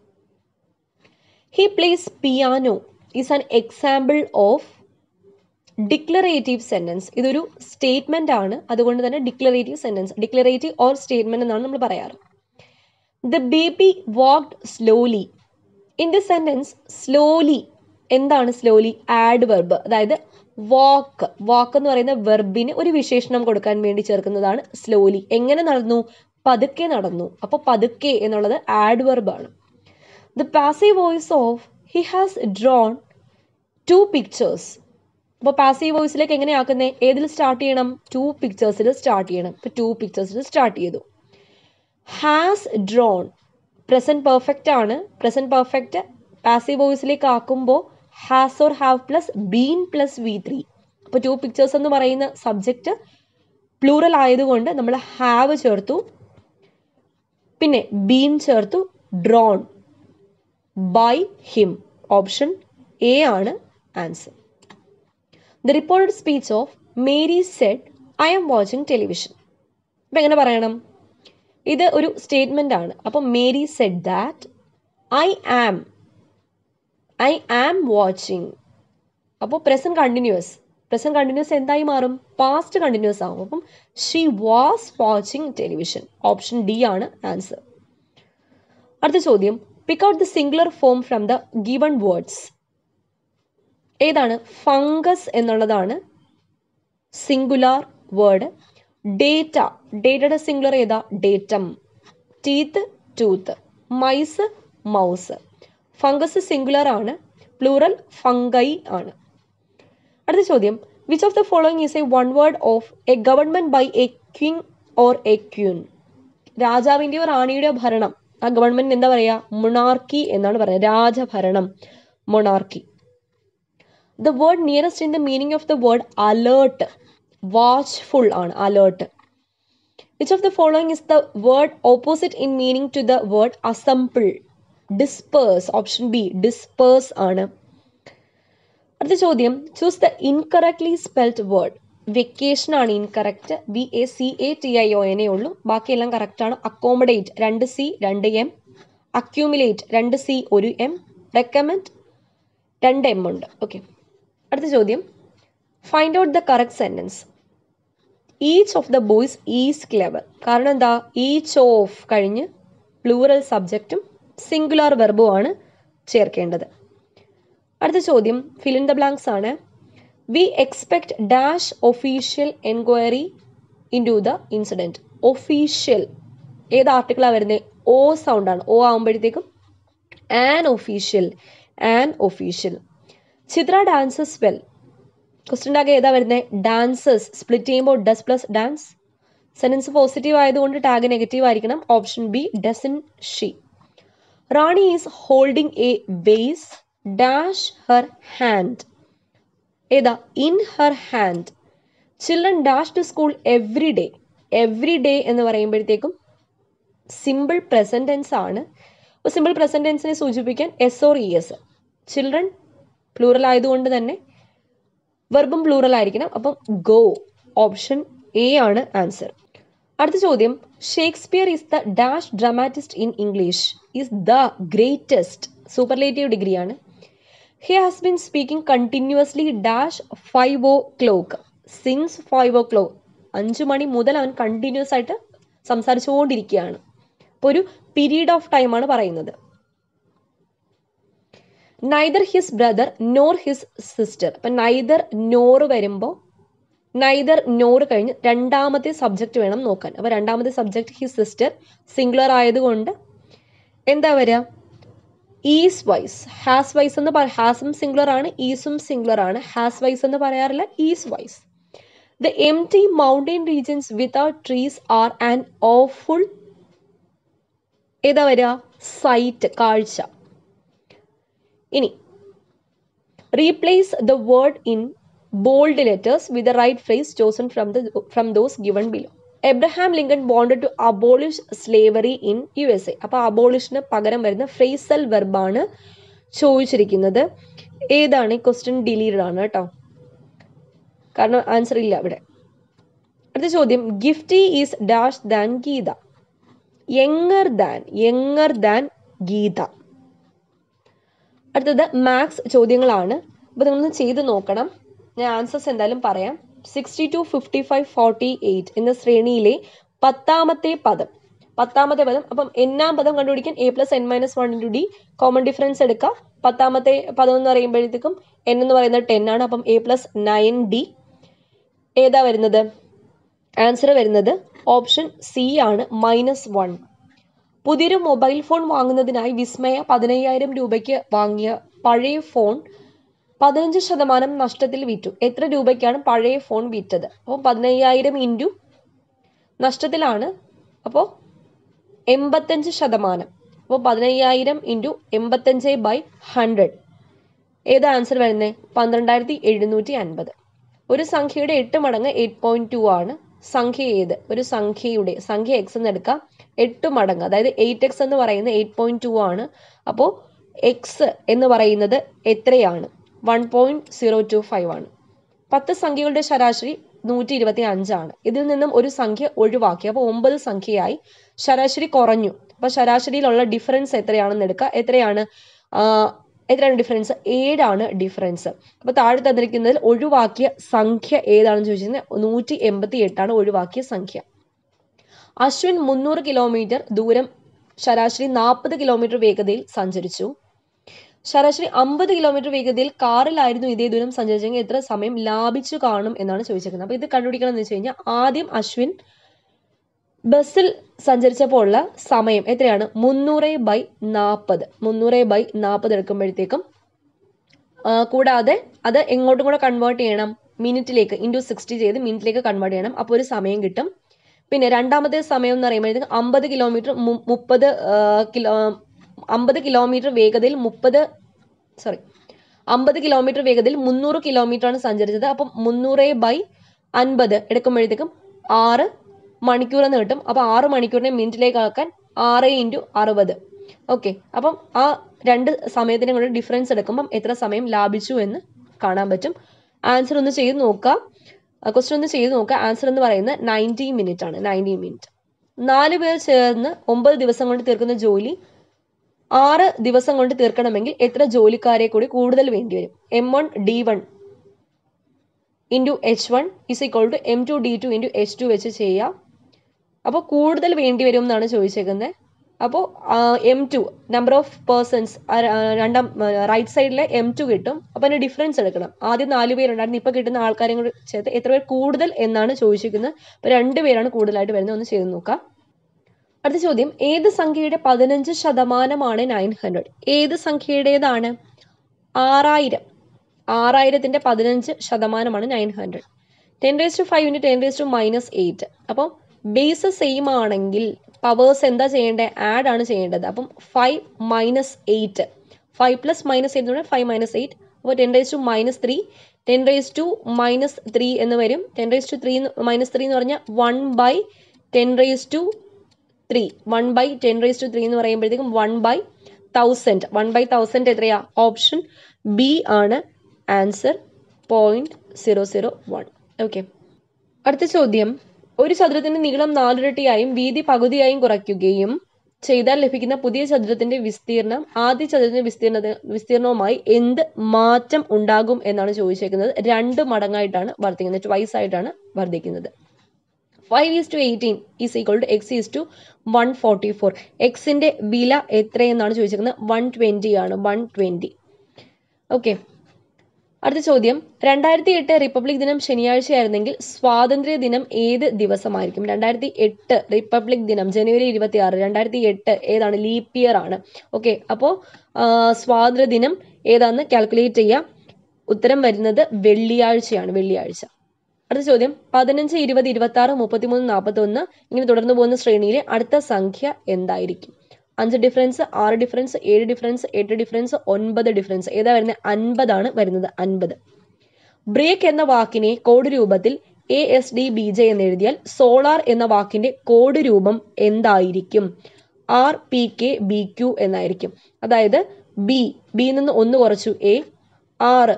he plays piano is an example of declarative sentence ഇതൊരു സ്റ്റേറ്റ്മെന്റ് ആണ് അതുകൊണ്ട് തന്നെ declarative sentence declarative or statement എന്നാണ് നമ്മൾ പറയാറ് the baby walked slowly in the sentence slowly എന്താണ് സ്ലോലി ആഡ് വെർബ് അതായത് വാക്ക് വാക്ക് എന്ന് പറയുന്ന വെർബിന് ഒരു വിശേഷണം കൊടുക്കാൻ വേണ്ടി ചേർക്കുന്നതാണ് സ്ലോലി എങ്ങനെ നടന്നു പതുക്കെ നടന്നു അപ്പോൾ പതുക്കെ എന്നുള്ളത് ആഡ് വെർബ് ആണ് the passive voice of he has drawn two pictures അപ്പോൾ പാസീവ് വോയിസിലേക്ക് എങ്ങനെയാക്കുന്നത് ഏതിൽ സ്റ്റാർട്ട് ചെയ്യണം ടു പിക്ചേഴ്സിൽ സ്റ്റാർട്ട് ചെയ്യണം ഇപ്പോൾ ടു പിക്ചേഴ്സിൽ സ്റ്റാർട്ട് ചെയ്തു ഹാസ് ഡ്രോൺ പ്രസൻറ്റ് പെർഫെക്റ്റ് ആണ് പ്രസൻറ്റ് പെർഫെക്റ്റ് പാസീവ് വോയിസിലേക്ക് ആക്കുമ്പോൾ has or have plus been plus V three അപ്പോൾ ടു പിക്ചേഴ്സ് എന്ന് പറയുന്ന സബ്ജക്റ്റ് പ്ലൂറൽ ആയതുകൊണ്ട് നമ്മൾ ഹാവ് ചേർത്തു പിന്നെ ബീൻ ചേർത്തു drawn by him option A ആണ് answer the reported speech of Mary said I am watching television അപ്പം എങ്ങനെ പറയണം ഇത് ഒരു സ്റ്റേറ്റ്മെൻ്റ് ആണ് അപ്പം Mary said that I am I am watching അപ്പോൾ പ്രസൻറ്റ് കണ്ടിന്യൂസ് പ്രസൻറ്റ് കണ്ടിന്യൂസ് എന്തായി മാറും പാസ്റ്റ് കണ്ടിന്യൂസ് ആവും അപ്പം she was watching television option D ആണ് ആൻസർ അടുത്ത ചോദ്യം pick out the singular form from the given words ഏതാണ് ഫംഗസ് എന്നുള്ളതാണ് സിംഗുലാർ വേർഡ് ഡേറ്റ ഡേറ്റയുടെ സിംഗുലർ ഏതാ datum teeth tooth mice mouse fungus singular ആണ് പ്ലൂറൽ ഫംഗൈ ആണ് അടുത്ത ചോദ്യം which of the following is a one word of a government by a king or a queen രാജാവിൻ്റെയോ റാണിയുടെയോ ഭരണം ആ ഗവൺമെന്റ് എന്താ പറയുക മൊണാർക്കി എന്നാണ് പറയുന്നത് രാജഭരണം monarchy the word nearest in the meaning of the word alert watchful ആണ് alert which of the following is the word opposite in meaning to the word assemble disperse option B disperse ആണ് അടുത്ത ചോദ്യം choose the incorrectly spelled word vacation ആണ് incorrect B A C A T I O എനേ ഉള്ളൂ ബാക്കിയെല്ലാം correct ആണ് accommodate രണ്ട് C രണ്ട് എം അക്യൂമുലേറ്റ് രണ്ട് സി ഒരു എം റെക്കമെൻഡ് രണ്ട് എം ഉണ്ട് ഓക്കെ അടുത്ത ചോദ്യം find out the correct sentence each of the boys is clever കാരണം എന്താ ഈച്ച് ഓഫ് കഴിഞ്ഞ് പ്ലൂറൽ സബ്ജക്റ്റും സിംഗുലാർ വെർബും ആണ് ചേർക്കേണ്ടത് അടുത്ത ചോദ്യം ഫിൽ ഇൻ ദ ബ്ലാങ്ക്സ് ആണ് we expect dash official enquiry in to the incident official ഏത് ആർട്ടിക്കിളാണ് വരുന്നത് ഓ സൗണ്ട് ആണ് ഓ ആകുമ്പോഴത്തേക്കും an official an official Chitra dances well question tag ഏതാ വരുന്നത് ഡാൻസസ് സ്പ്ലിറ്റ് ചെയ്യുമ്പോൾ does plus dance sentence positive ആയതുകൊണ്ട് ടാഗ് നെഗറ്റീവ് ആയിരിക്കണം option B doesn't she Rani is holding a vase dash her hand ഏതാ in her hand children dash to school every day every day എന്ന് പറയുമ്പോഴത്തേക്കും simple present tense ആണ് അപ്പോൾ simple present ടെൻസിനെ സൂചിപ്പിക്കാൻ S or E S children plural ആയതുകൊണ്ട് തന്നെ വെർബും പ്ലൂറൽ ആയിരിക്കണം അപ്പം ഗോ ഓപ്ഷൻ എ ആണ് ആൻസർ അടുത്ത ചോദ്യം Shakespeare is the dash dramatist in English is the greatest superlative ഡിഗ്രിയാണ് he has been speaking continuously dash five o'clock since five o'clock അഞ്ച് മണി മുതൽ അവൻ കണ്ടിന്യൂസ് ആയിട്ട് സംസാരിച്ചുകൊണ്ടിരിക്കുകയാണ് അപ്പോൾ ഒരു പീരീഡ് ഓഫ് ടൈമാണ് പറയുന്നത് neither his brother nor his sister അപ്പം നൈദർ നോറ് വരുമ്പോൾ നൈദർ നോറ് കഴിഞ്ഞ് രണ്ടാമത്തെ സബ്ജക്റ്റ് വേണം നോക്കാൻ അപ്പോൾ രണ്ടാമത്തെ സബ്ജക്റ്റ് ഹിസ് സിസ്റ്റർ സിംഗുലർ ആയതുകൊണ്ട് എന്താ വരിക ഈസ് വൈസ് ഹാസ് വൈസ് എന്ന് പറ ഹാസും സിംഗുലർ ആണ് ഈസും സിംഗുലർ ആണ് ഹാസ് വൈസ് എന്ന് പറയാറില്ല is wise the empty mountain regions without trees are an awful ഏതാ വരിക സൈറ്റ് കാഴ്ച ഇനി replace the word in bold letters with the right phrase chosen from the from those given below Abraham Lincoln wanted to abolish slavery in U S A അപ്പോൾ അബോളിഷിന് പകരം വരുന്ന phrasal വെർബാണ് ചോദിച്ചിരിക്കുന്നത് ഏതാണ് ഈ ക്വസ്റ്റ്യൻ ഡിലീറ്റഡ് ആണ് കേട്ടോ കാരണം ആൻസർ ഇല്ല ഇവിടെ അടുത്ത ചോദ്യം Gifty is dash than Geetha younger than younger than Geetha അടുത്തത് മാത്സ് ചോദ്യങ്ങളാണ് അപ്പോൾ നിങ്ങളൊന്ന് ചെയ്ത് നോക്കണം ഞാൻ ആൻസേഴ്സ് എന്തായാലും പറയാം sixty two fifty five forty eight എന്ന ശ്രേണിയിലെ പത്താമത്തെ പദം പത്താമത്തെ പദം അപ്പം എന്നാം പദം കണ്ടുപിടിക്കാൻ A plus N minus one into D common difference എടുക്കാം പത്താമത്തെ പദം എന്ന് പറയുമ്പോഴത്തേക്കും എൻ എന്ന് പറയുന്നത് ടെൻ ആണ് അപ്പം എ പ്ലസ് നയൻ ഡി ഏതാ വരുന്നത് ആൻസർ വരുന്നത് ഓപ്ഷൻ സി ആണ് മൈനസ് വൺ പുതിയൊരു മൊബൈൽ ഫോൺ വാങ്ങുന്നതിനായി വിസ്മയ പതിനയ്യായിരം രൂപയ്ക്ക് വാങ്ങിയ പഴയ ഫോൺ പതിനഞ്ച് ശതമാനം നഷ്ടത്തിൽ വിറ്റു എത്ര രൂപയ്ക്കാണ് പഴയ ഫോൺ വിറ്റത് അപ്പോൾ പതിനയ്യായിരം ഇൻറ്റു നഷ്ടത്തിലാണ് അപ്പോൾ എൺപത്തഞ്ച് ശതമാനം അപ്പോൾ പതിനയ്യായിരം ഇൻറ്റു എൺപത്തഞ്ച് ബൈ ഹൺഡ്രഡ് ഏത് ആൻസർ വരുന്നത് പന്ത്രണ്ടായിരത്തി എഴുന്നൂറ്റി അൻപത് ഒരു സംഖ്യയുടെ എട്ട് മടങ്ങ് എയ്റ്റ് പോയിന്റ് ടു ആണ് സംഖ്യ ഏത് ഒരു സംഖ്യയുടെ സംഖ്യ എക്സ് എന്ന് എടുക്കാം എട്ട് മടങ്ങ് അതായത് എയ്റ്റ് എക്സ് എന്ന് പറയുന്നത് എയ്റ്റ് പോയിന്റ് ടു ആണ് അപ്പോൾ എക്സ് എന്ന് പറയുന്നത് എത്രയാണ് one point zero two five ആണ് പത്ത് സംഖ്യകളുടെ ശരാശരി നൂറ്റി ഇരുപത്തി അഞ്ചാണ് ഇതിൽ നിന്നും ഒരു സംഖ്യ ഒഴിവാക്കി അപ്പോൾ ഒമ്പത് സംഖ്യയായി ശരാശരി കുറഞ്ഞു അപ്പോൾ ശരാശരിയിലുള്ള ഡിഫറൻസ് എത്രയാണെന്ന് എടുക്കുക എത്രയാണ് എത്രയാണ് ഡിഫറൻസ് ഏഴാണ് ഡിഫറൻസ് അപ്പോൾ താഴെ തന്നിരിക്കുന്നതിൽ ഒഴിവാക്കിയ സംഖ്യ ഏതാണെന്ന് ചോദിച്ചിരുന്നത് നൂറ്റി എൺപത്തി എട്ടാണ് ഒഴിവാക്കിയ സംഖ്യ അശ്വിൻ മുന്നൂറ് കിലോമീറ്റർ ദൂരം ശരാശരി നാൽപ്പത് കിലോമീറ്റർ വേഗതയിൽ സഞ്ചരിച്ചു ശരാശരി അമ്പത് കിലോമീറ്റർ വേഗതയിൽ കാറിലായിരുന്നു ഇതേ ദൂരം സഞ്ചരിച്ചെങ്കിൽ എത്ര സമയം ലാഭിച്ചു കാണും എന്നാണ് ചോദിച്ചിരിക്കുന്നത് അപ്പോൾ ഇത് കണ്ടുപിടിക്കണം എന്ന് വെച്ച് കഴിഞ്ഞാൽ ആദ്യം അശ്വിൻ ബസ്സിൽ സഞ്ചരിച്ചപ്പോൾ ഉള്ള സമയം എത്രയാണ് മുന്നൂറ് ബൈ നാൽപ്പത് മുന്നൂറ് ബൈ നാൽപ്പത് എടുക്കുമ്പോഴത്തേക്കും ആ, കൂടാതെ അത് എങ്ങോട്ടും കൂടെ കൺവേർട്ട് ചെയ്യണം മിനിറ്റിലേക്ക് ഇൻറ്റു സിക്സ്റ്റി ചെയ്ത് മിനിറ്റിലേക്ക് കൺവേർട്ട് ചെയ്യണം അപ്പോൾ ഒരു സമയം കിട്ടും പിന്നെ രണ്ടാമത്തെ സമയം എന്ന് പറയുമ്പോഴത്തേക്ക് അമ്പത് കിലോമീറ്റർ മുപ്പത് കിലോ അമ്പത് കിലോമീറ്റർ വേഗതയിൽ മുപ്പത് സോറി അമ്പത് കിലോമീറ്റർ വേഗതയിൽ മുന്നൂറ് കിലോമീറ്റർ ആണ് സഞ്ചരിച്ചത് അപ്പം മുന്നൂറ് ബൈ അൻപത് എടുക്കുമ്പോഴത്തേക്കും ആറ് മണിക്കൂർ എന്ന് കിട്ടും അപ്പോൾ ആറ് മണിക്കൂറിനെ മിനിറ്റിലേക്ക് ആക്കാൻ ആറ് ഇൻറ്റു അറുപത് ഓക്കെ അപ്പം ആ രണ്ട് സമയത്തിനും കൂടെ ഡിഫറൻസ് എടുക്കുമ്പം എത്ര സമയം ലാഭിച്ചു എന്ന് കാണാൻ പറ്റും ആൻസർ ഒന്ന് ചെയ്ത് നോക്കുക ക്വസ്റ്റ്യൻ ഒന്ന് ചെയ്ത് നോക്കുക ആൻസർ എന്ന് പറയുന്നത് നയൻറ്റി മിനിറ്റ് ആണ് നയൻറ്റി മിനിറ്റ് നാല് പേർ ചേർന്ന് ഒമ്പത് ദിവസം കൊണ്ട് തീർക്കുന്ന ജോലി ആറ് ദിവസം കൊണ്ട് തീർക്കണമെങ്കിൽ എത്ര ജോലിക്കാരെ കൂടി കൂടുതൽ വേണ്ടിവരും M one D one into H one is equal to M two D two into H two വെച്ച് ചെയ്യാം അപ്പോൾ കൂടുതൽ വേണ്ടി വരും എന്നാണ് ചോദിച്ചേക്കുന്നത് അപ്പോൾ M two number of persons രണ്ടാം റൈറ്റ് സൈഡിലെ എം ടു കിട്ടും അപ്പോൾ അതിന് ഡിഫറൻസ് എടുക്കണം ആദ്യം നാല് പേരുണ്ടായിരുന്നു ഇപ്പോൾ കിട്ടുന്ന ആൾക്കാരെയും കൂടി ചേർത്ത് എത്ര പേർ കൂടുതൽ എന്നാണ് ചോദിച്ചിരിക്കുന്നത് അപ്പോൾ രണ്ട് പേരാണ് കൂടുതലായിട്ട് വരുന്നത് ഒന്ന് ചെയ്ത് നോക്കാം അടുത്ത ചോദ്യം ഏത് സംഖ്യയുടെ പതിനഞ്ച് ശതമാനമാണ് നയൻ ഹൺഡ്രഡ് ഏത് സംഖ്യയുടേതാണ് ആറായിരം ആറായിരത്തിന്റെ പതിനഞ്ച് ശതമാനമാണ് nine hundred ten raise to five into ten raise to minus eight അപ്പം ബേസ് സെയിം ആണെങ്കിൽ പവേഴ്സ് എന്താ ചെയ്യേണ്ടത് ആഡ് ആണ് ചെയ്യേണ്ടത് അപ്പം five minus eight five plus minus eight എന്ന് പറഞ്ഞാൽ ഫൈവ് മൈനസ് എയ്റ്റ് അപ്പോൾ ten raise to minus three ten raise to minus three എന്ന് വരും ten raise to three minus three എന്ന് പറഞ്ഞാൽ one by ten raise to three one by ten raise to three എന്ന് പറയുമ്പോഴത്തേക്കും one by thousand one by thousand എത്രയാ option B ആണ് answer point zero zero one okay അടുത്ത ചോദ്യം ഒരു ചതുരത്തിന്റെ നീളം നാലിരട്ടിയായും വീതി പകുതിയായും കുറയ്ക്കുകയും ചെയ്താൽ ലഭിക്കുന്ന പുതിയ ചതുരത്തിന്റെ വിസ്തീർണം ആദ്യ ചതുരത്തിന്റെ വിസ്തീർണ വിസ്തീർണവുമായി എന്ത് മാറ്റം ഉണ്ടാകും എന്നാണ് ചോദിച്ചേക്കുന്നത് രണ്ട് മടങ്ങായിട്ടാണ് വർദ്ധിക്കുന്നത് ട്വൈസ് ആയിട്ടാണ് വർദ്ധിക്കുന്നത് five is to eighteen is equal to X is to one forty four എക്സിന്റെ വില എത്രയെന്നാണ് ചോദിച്ചിരിക്കുന്നത് വൺ ട്വന്റി ആണ് വൺ ട്വന്റി ഓക്കെ അടുത്ത ചോദ്യം രണ്ടായിരത്തി എട്ട് റിപ്പബ്ലിക് ദിനം ശനിയാഴ്ചയായിരുന്നെങ്കിൽ സ്വാതന്ത്ര്യ ദിനം ഏത് ദിവസമായിരിക്കും രണ്ടായിരത്തി എട്ട് റിപ്പബ്ലിക് ദിനം ജനുവരി ഇരുപത്തി ആറ് രണ്ടായിരത്തി എട്ട് ഏതാണ് ലീപ്പ് ഇയർ ആണ് ഓക്കെ അപ്പോൾ സ്വാതന്ത്ര്യ ദിനം ഏതാണെന്ന് കാൽക്കുലേറ്റ് ചെയ്യാം ഉത്തരം വരുന്നത് വെള്ളിയാഴ്ചയാണ് വെള്ളിയാഴ്ച അടുത്ത ചോദ്യം പതിനഞ്ച് ഇരുപത് ഇരുപത്തി ആറ് മുപ്പത്തിമൂന്ന് നാൽപ്പത്തി ഒന്ന് ഇങ്ങനെ തുടർന്ന് പോകുന്ന ശ്രേണിയിലെ അടുത്ത സംഖ്യ എന്തായിരിക്കും അഞ്ച് ഡിഫറൻസ് ആറ് ഡിഫറൻസ് ഏഴ് ഡിഫറൻസ് എട്ട് ഡിഫറൻസ് ഒൻപത് ഡിഫറൻസ് ഏതാ വരുന്നത് അൻപതാണ് വരുന്നത് അൻപത് ബ്രേക്ക് എന്ന വാക്കിനെ കോഡ് രൂപത്തിൽ A S D B J എന്ന് എഴുതിയാൽ സോളാർ എന്ന വാക്കിന്റെ കോഡ് രൂപം എന്തായിരിക്കും R P K B Q എന്നായിരിക്കും അതായത് ബി ബിയിൽ നിന്ന് ഒന്ന് കുറച്ചു എ ആറ്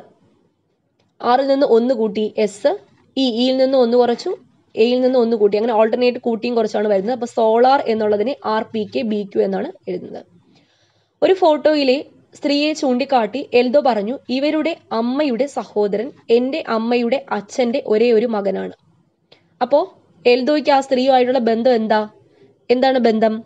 ആറിൽ നിന്ന് ഒന്ന് കൂട്ടി എസ് ഇ ഇയിൽ നിന്ന് ഒന്ന് കുറച്ചു എയിൽ നിന്ന് ഒന്ന് കൂട്ടി അങ്ങനെ ഓൾട്ടർനേറ്റ് കൂട്ടിയും കുറച്ചാണ് വരുന്നത് അപ്പോൾ സോളാർ എന്നുള്ളതിനെ R P K B Q എന്നാണ് എഴുതുന്നത് ഒരു ഫോട്ടോയിലെ സ്ത്രീയെ ചൂണ്ടിക്കാട്ടി എൽദോ പറഞ്ഞു ഇവരുടെ അമ്മയുടെ സഹോദരൻ എൻ്റെ അമ്മയുടെ അച്ഛൻ്റെ ഒരേ ഒരു മകനാണ് അപ്പോൾ എൽദോയ്ക്ക് ആ സ്ത്രീയുമായിട്ടുള്ള ബന്ധം എന്താ എന്താണ് ബന്ധം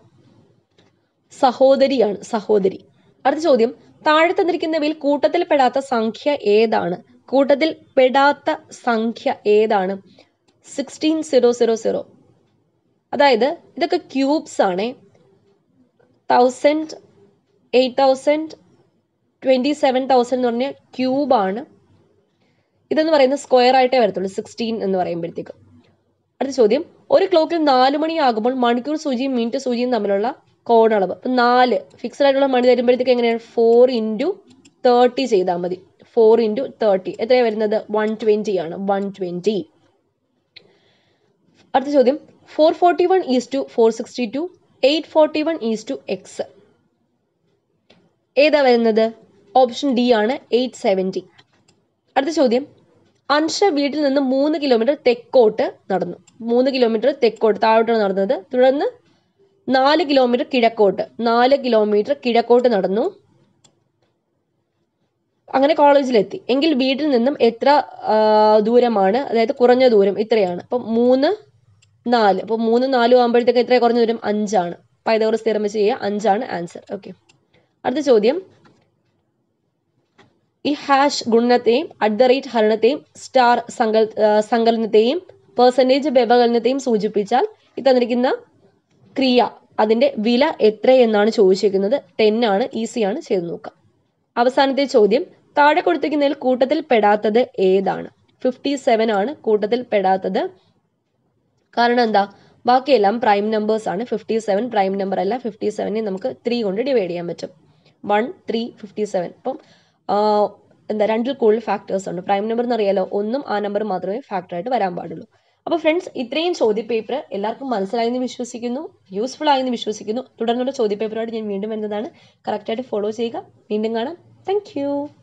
സഹോദരിയാണ് സഹോദരി അടുത്ത ചോദ്യം താഴെ തന്നിരിക്കുന്നവയിൽ കൂട്ടത്തിൽ പെടാത്ത സംഖ്യ ഏതാണ് കൂട്ടത്തിൽ പെടാത്ത സംഖ്യ ഏതാണ് സിക്സ്റ്റീൻ സീറോ സീറോ സീറോ അതായത് ഇതൊക്കെ ക്യൂബ്സ് ആണേ thousand eight thousand twenty seven thousand എന്ന് പറഞ്ഞ ക്യൂബാണ് ഇതെന്ന് പറയുന്നത് സ്ക്വയർ ആയിട്ടേ വരത്തുള്ളൂ സിക്സ്റ്റീൻ എന്ന് പറയുമ്പോഴത്തേക്ക് അടുത്ത ചോദ്യം ഒരു ക്ലോക്കിൽ നാല് മണിയാകുമ്പോൾ മണിക്കൂർ സൂചിയും മിനിറ്റ് സൂചിയും തമ്മിലുള്ള കോണളവ് അപ്പം നാല് ഫിക്സഡ് ആയിട്ടുള്ള മണി തരുമ്പോഴത്തേക്ക് എങ്ങനെയാണ് ഫോർ ഇൻറ്റു തേർട്ടി ചെയ്താൽ മതി ഫോർ ഇൻറ്റു തേർട്ടി എത്രയാണ് വരുന്നത് വൺ ട്വൻറ്റി ആണ് വൺ ട്വൻറ്റി അടുത്ത ചോദ്യം four forty one is to four sixty two eight forty one is to X ഏതാ വരുന്നത് ഓപ്ഷൻ ഡി ആണ് എയ്റ്റ് സെവൻറ്റി അടുത്ത ചോദ്യം അൻഷ വീട്ടിൽ നിന്ന് മൂന്ന് കിലോമീറ്റർ തെക്കോട്ട് നടന്നു മൂന്ന് കിലോമീറ്റർ തെക്കോട്ട് താഴോട്ടാണ് നടന്നത് തുടർന്ന് നാല് കിലോമീറ്റർ കിഴക്കോട്ട് നാല് കിലോമീറ്റർ കിഴക്കോട്ട് നടന്നു അങ്ങനെ കോളേജിലെത്തി എങ്കിൽ വീട്ടിൽ നിന്നും എത്ര ആ, ദൂരമാണ് അതായത് കുറഞ്ഞ ദൂരം ഇത്രയാണ് അപ്പം മൂന്ന് നാല് അപ്പം മൂന്ന് നാലും ആകുമ്പോഴത്തേക്ക് എത്ര കുറഞ്ഞ ദൂരം അഞ്ചാണ് പൈതകോറസ് സ്ഥിരം വെച്ച് ചെയ്യുക അഞ്ചാണ് ആൻസർ ഓക്കെ അടുത്ത ചോദ്യം ഈ ഹാഷ് ഗുണനത്തെയും അറ്റ് ദ റേറ്റ് ഹരണത്തെയും സ്റ്റാർ സങ്കൽ ആ, സങ്കലനത്തെയും പെർസെൻറ്റേജ് വ്യവകലനത്തെയും സൂചിപ്പിച്ചാൽ ഈ തന്നിരിക്കുന്ന ക്രിയ അതിൻ്റെ വില എത്ര എന്നാണ് ചോദിച്ചിരിക്കുന്നത് ടെൻ ആണ് ഈസിയാണ് ചെയ്ത് നോക്കാം അവസാനത്തെ ചോദ്യം താഴെ കൊടുത്തിരിക്കുന്നതിൽ കൂട്ടത്തിൽ പെടാത്തത് ഏതാണ് ഫിഫ്റ്റി സെവൻ ആണ് കൂട്ടത്തിൽ പെടാത്തത് കാരണം എന്താ ബാക്കിയെല്ലാം പ്രൈം നമ്പേഴ്സ് ആണ് ഫിഫ്റ്റി സെവൻ പ്രൈം നമ്പർ അല്ല ഫിഫ്റ്റി സെവനെ നമുക്ക് ത്രീ കൊണ്ട് ഡിവൈഡ് ചെയ്യാൻ പറ്റും വൺ ത്രീ ഫിഫ്റ്റി സെവൻ അപ്പം ആ, എന്താ രണ്ടിൽ കൂടുതൽ ഫാക്ടേഴ്സ് ഉണ്ട് പ്രൈം നമ്പർ എന്നറിയാലോ ഒന്നും ആ നമ്പർ മാത്രമേ ഫാക്ടർ ആയിട്ട് വരാൻ പാടുള്ളൂ അപ്പോൾ ഫ്രണ്ട്സ് ഇത്രയും ചോദ്യ പേപ്പർ എല്ലാവർക്കും മനസ്സിലായെന്ന് വിശ്വസിക്കുന്നു യൂസ്ഫുൾ ആയെന്ന് വിശ്വസിക്കുന്നു തുടർന്നുള്ള ചോദ്യ പേപ്പറായിട്ട് ഞാൻ വീണ്ടും വരുന്നതാണ് കറക്റ്റായിട്ട് ഫോളോ ചെയ്യുക വീണ്ടും കാണാം താങ്ക്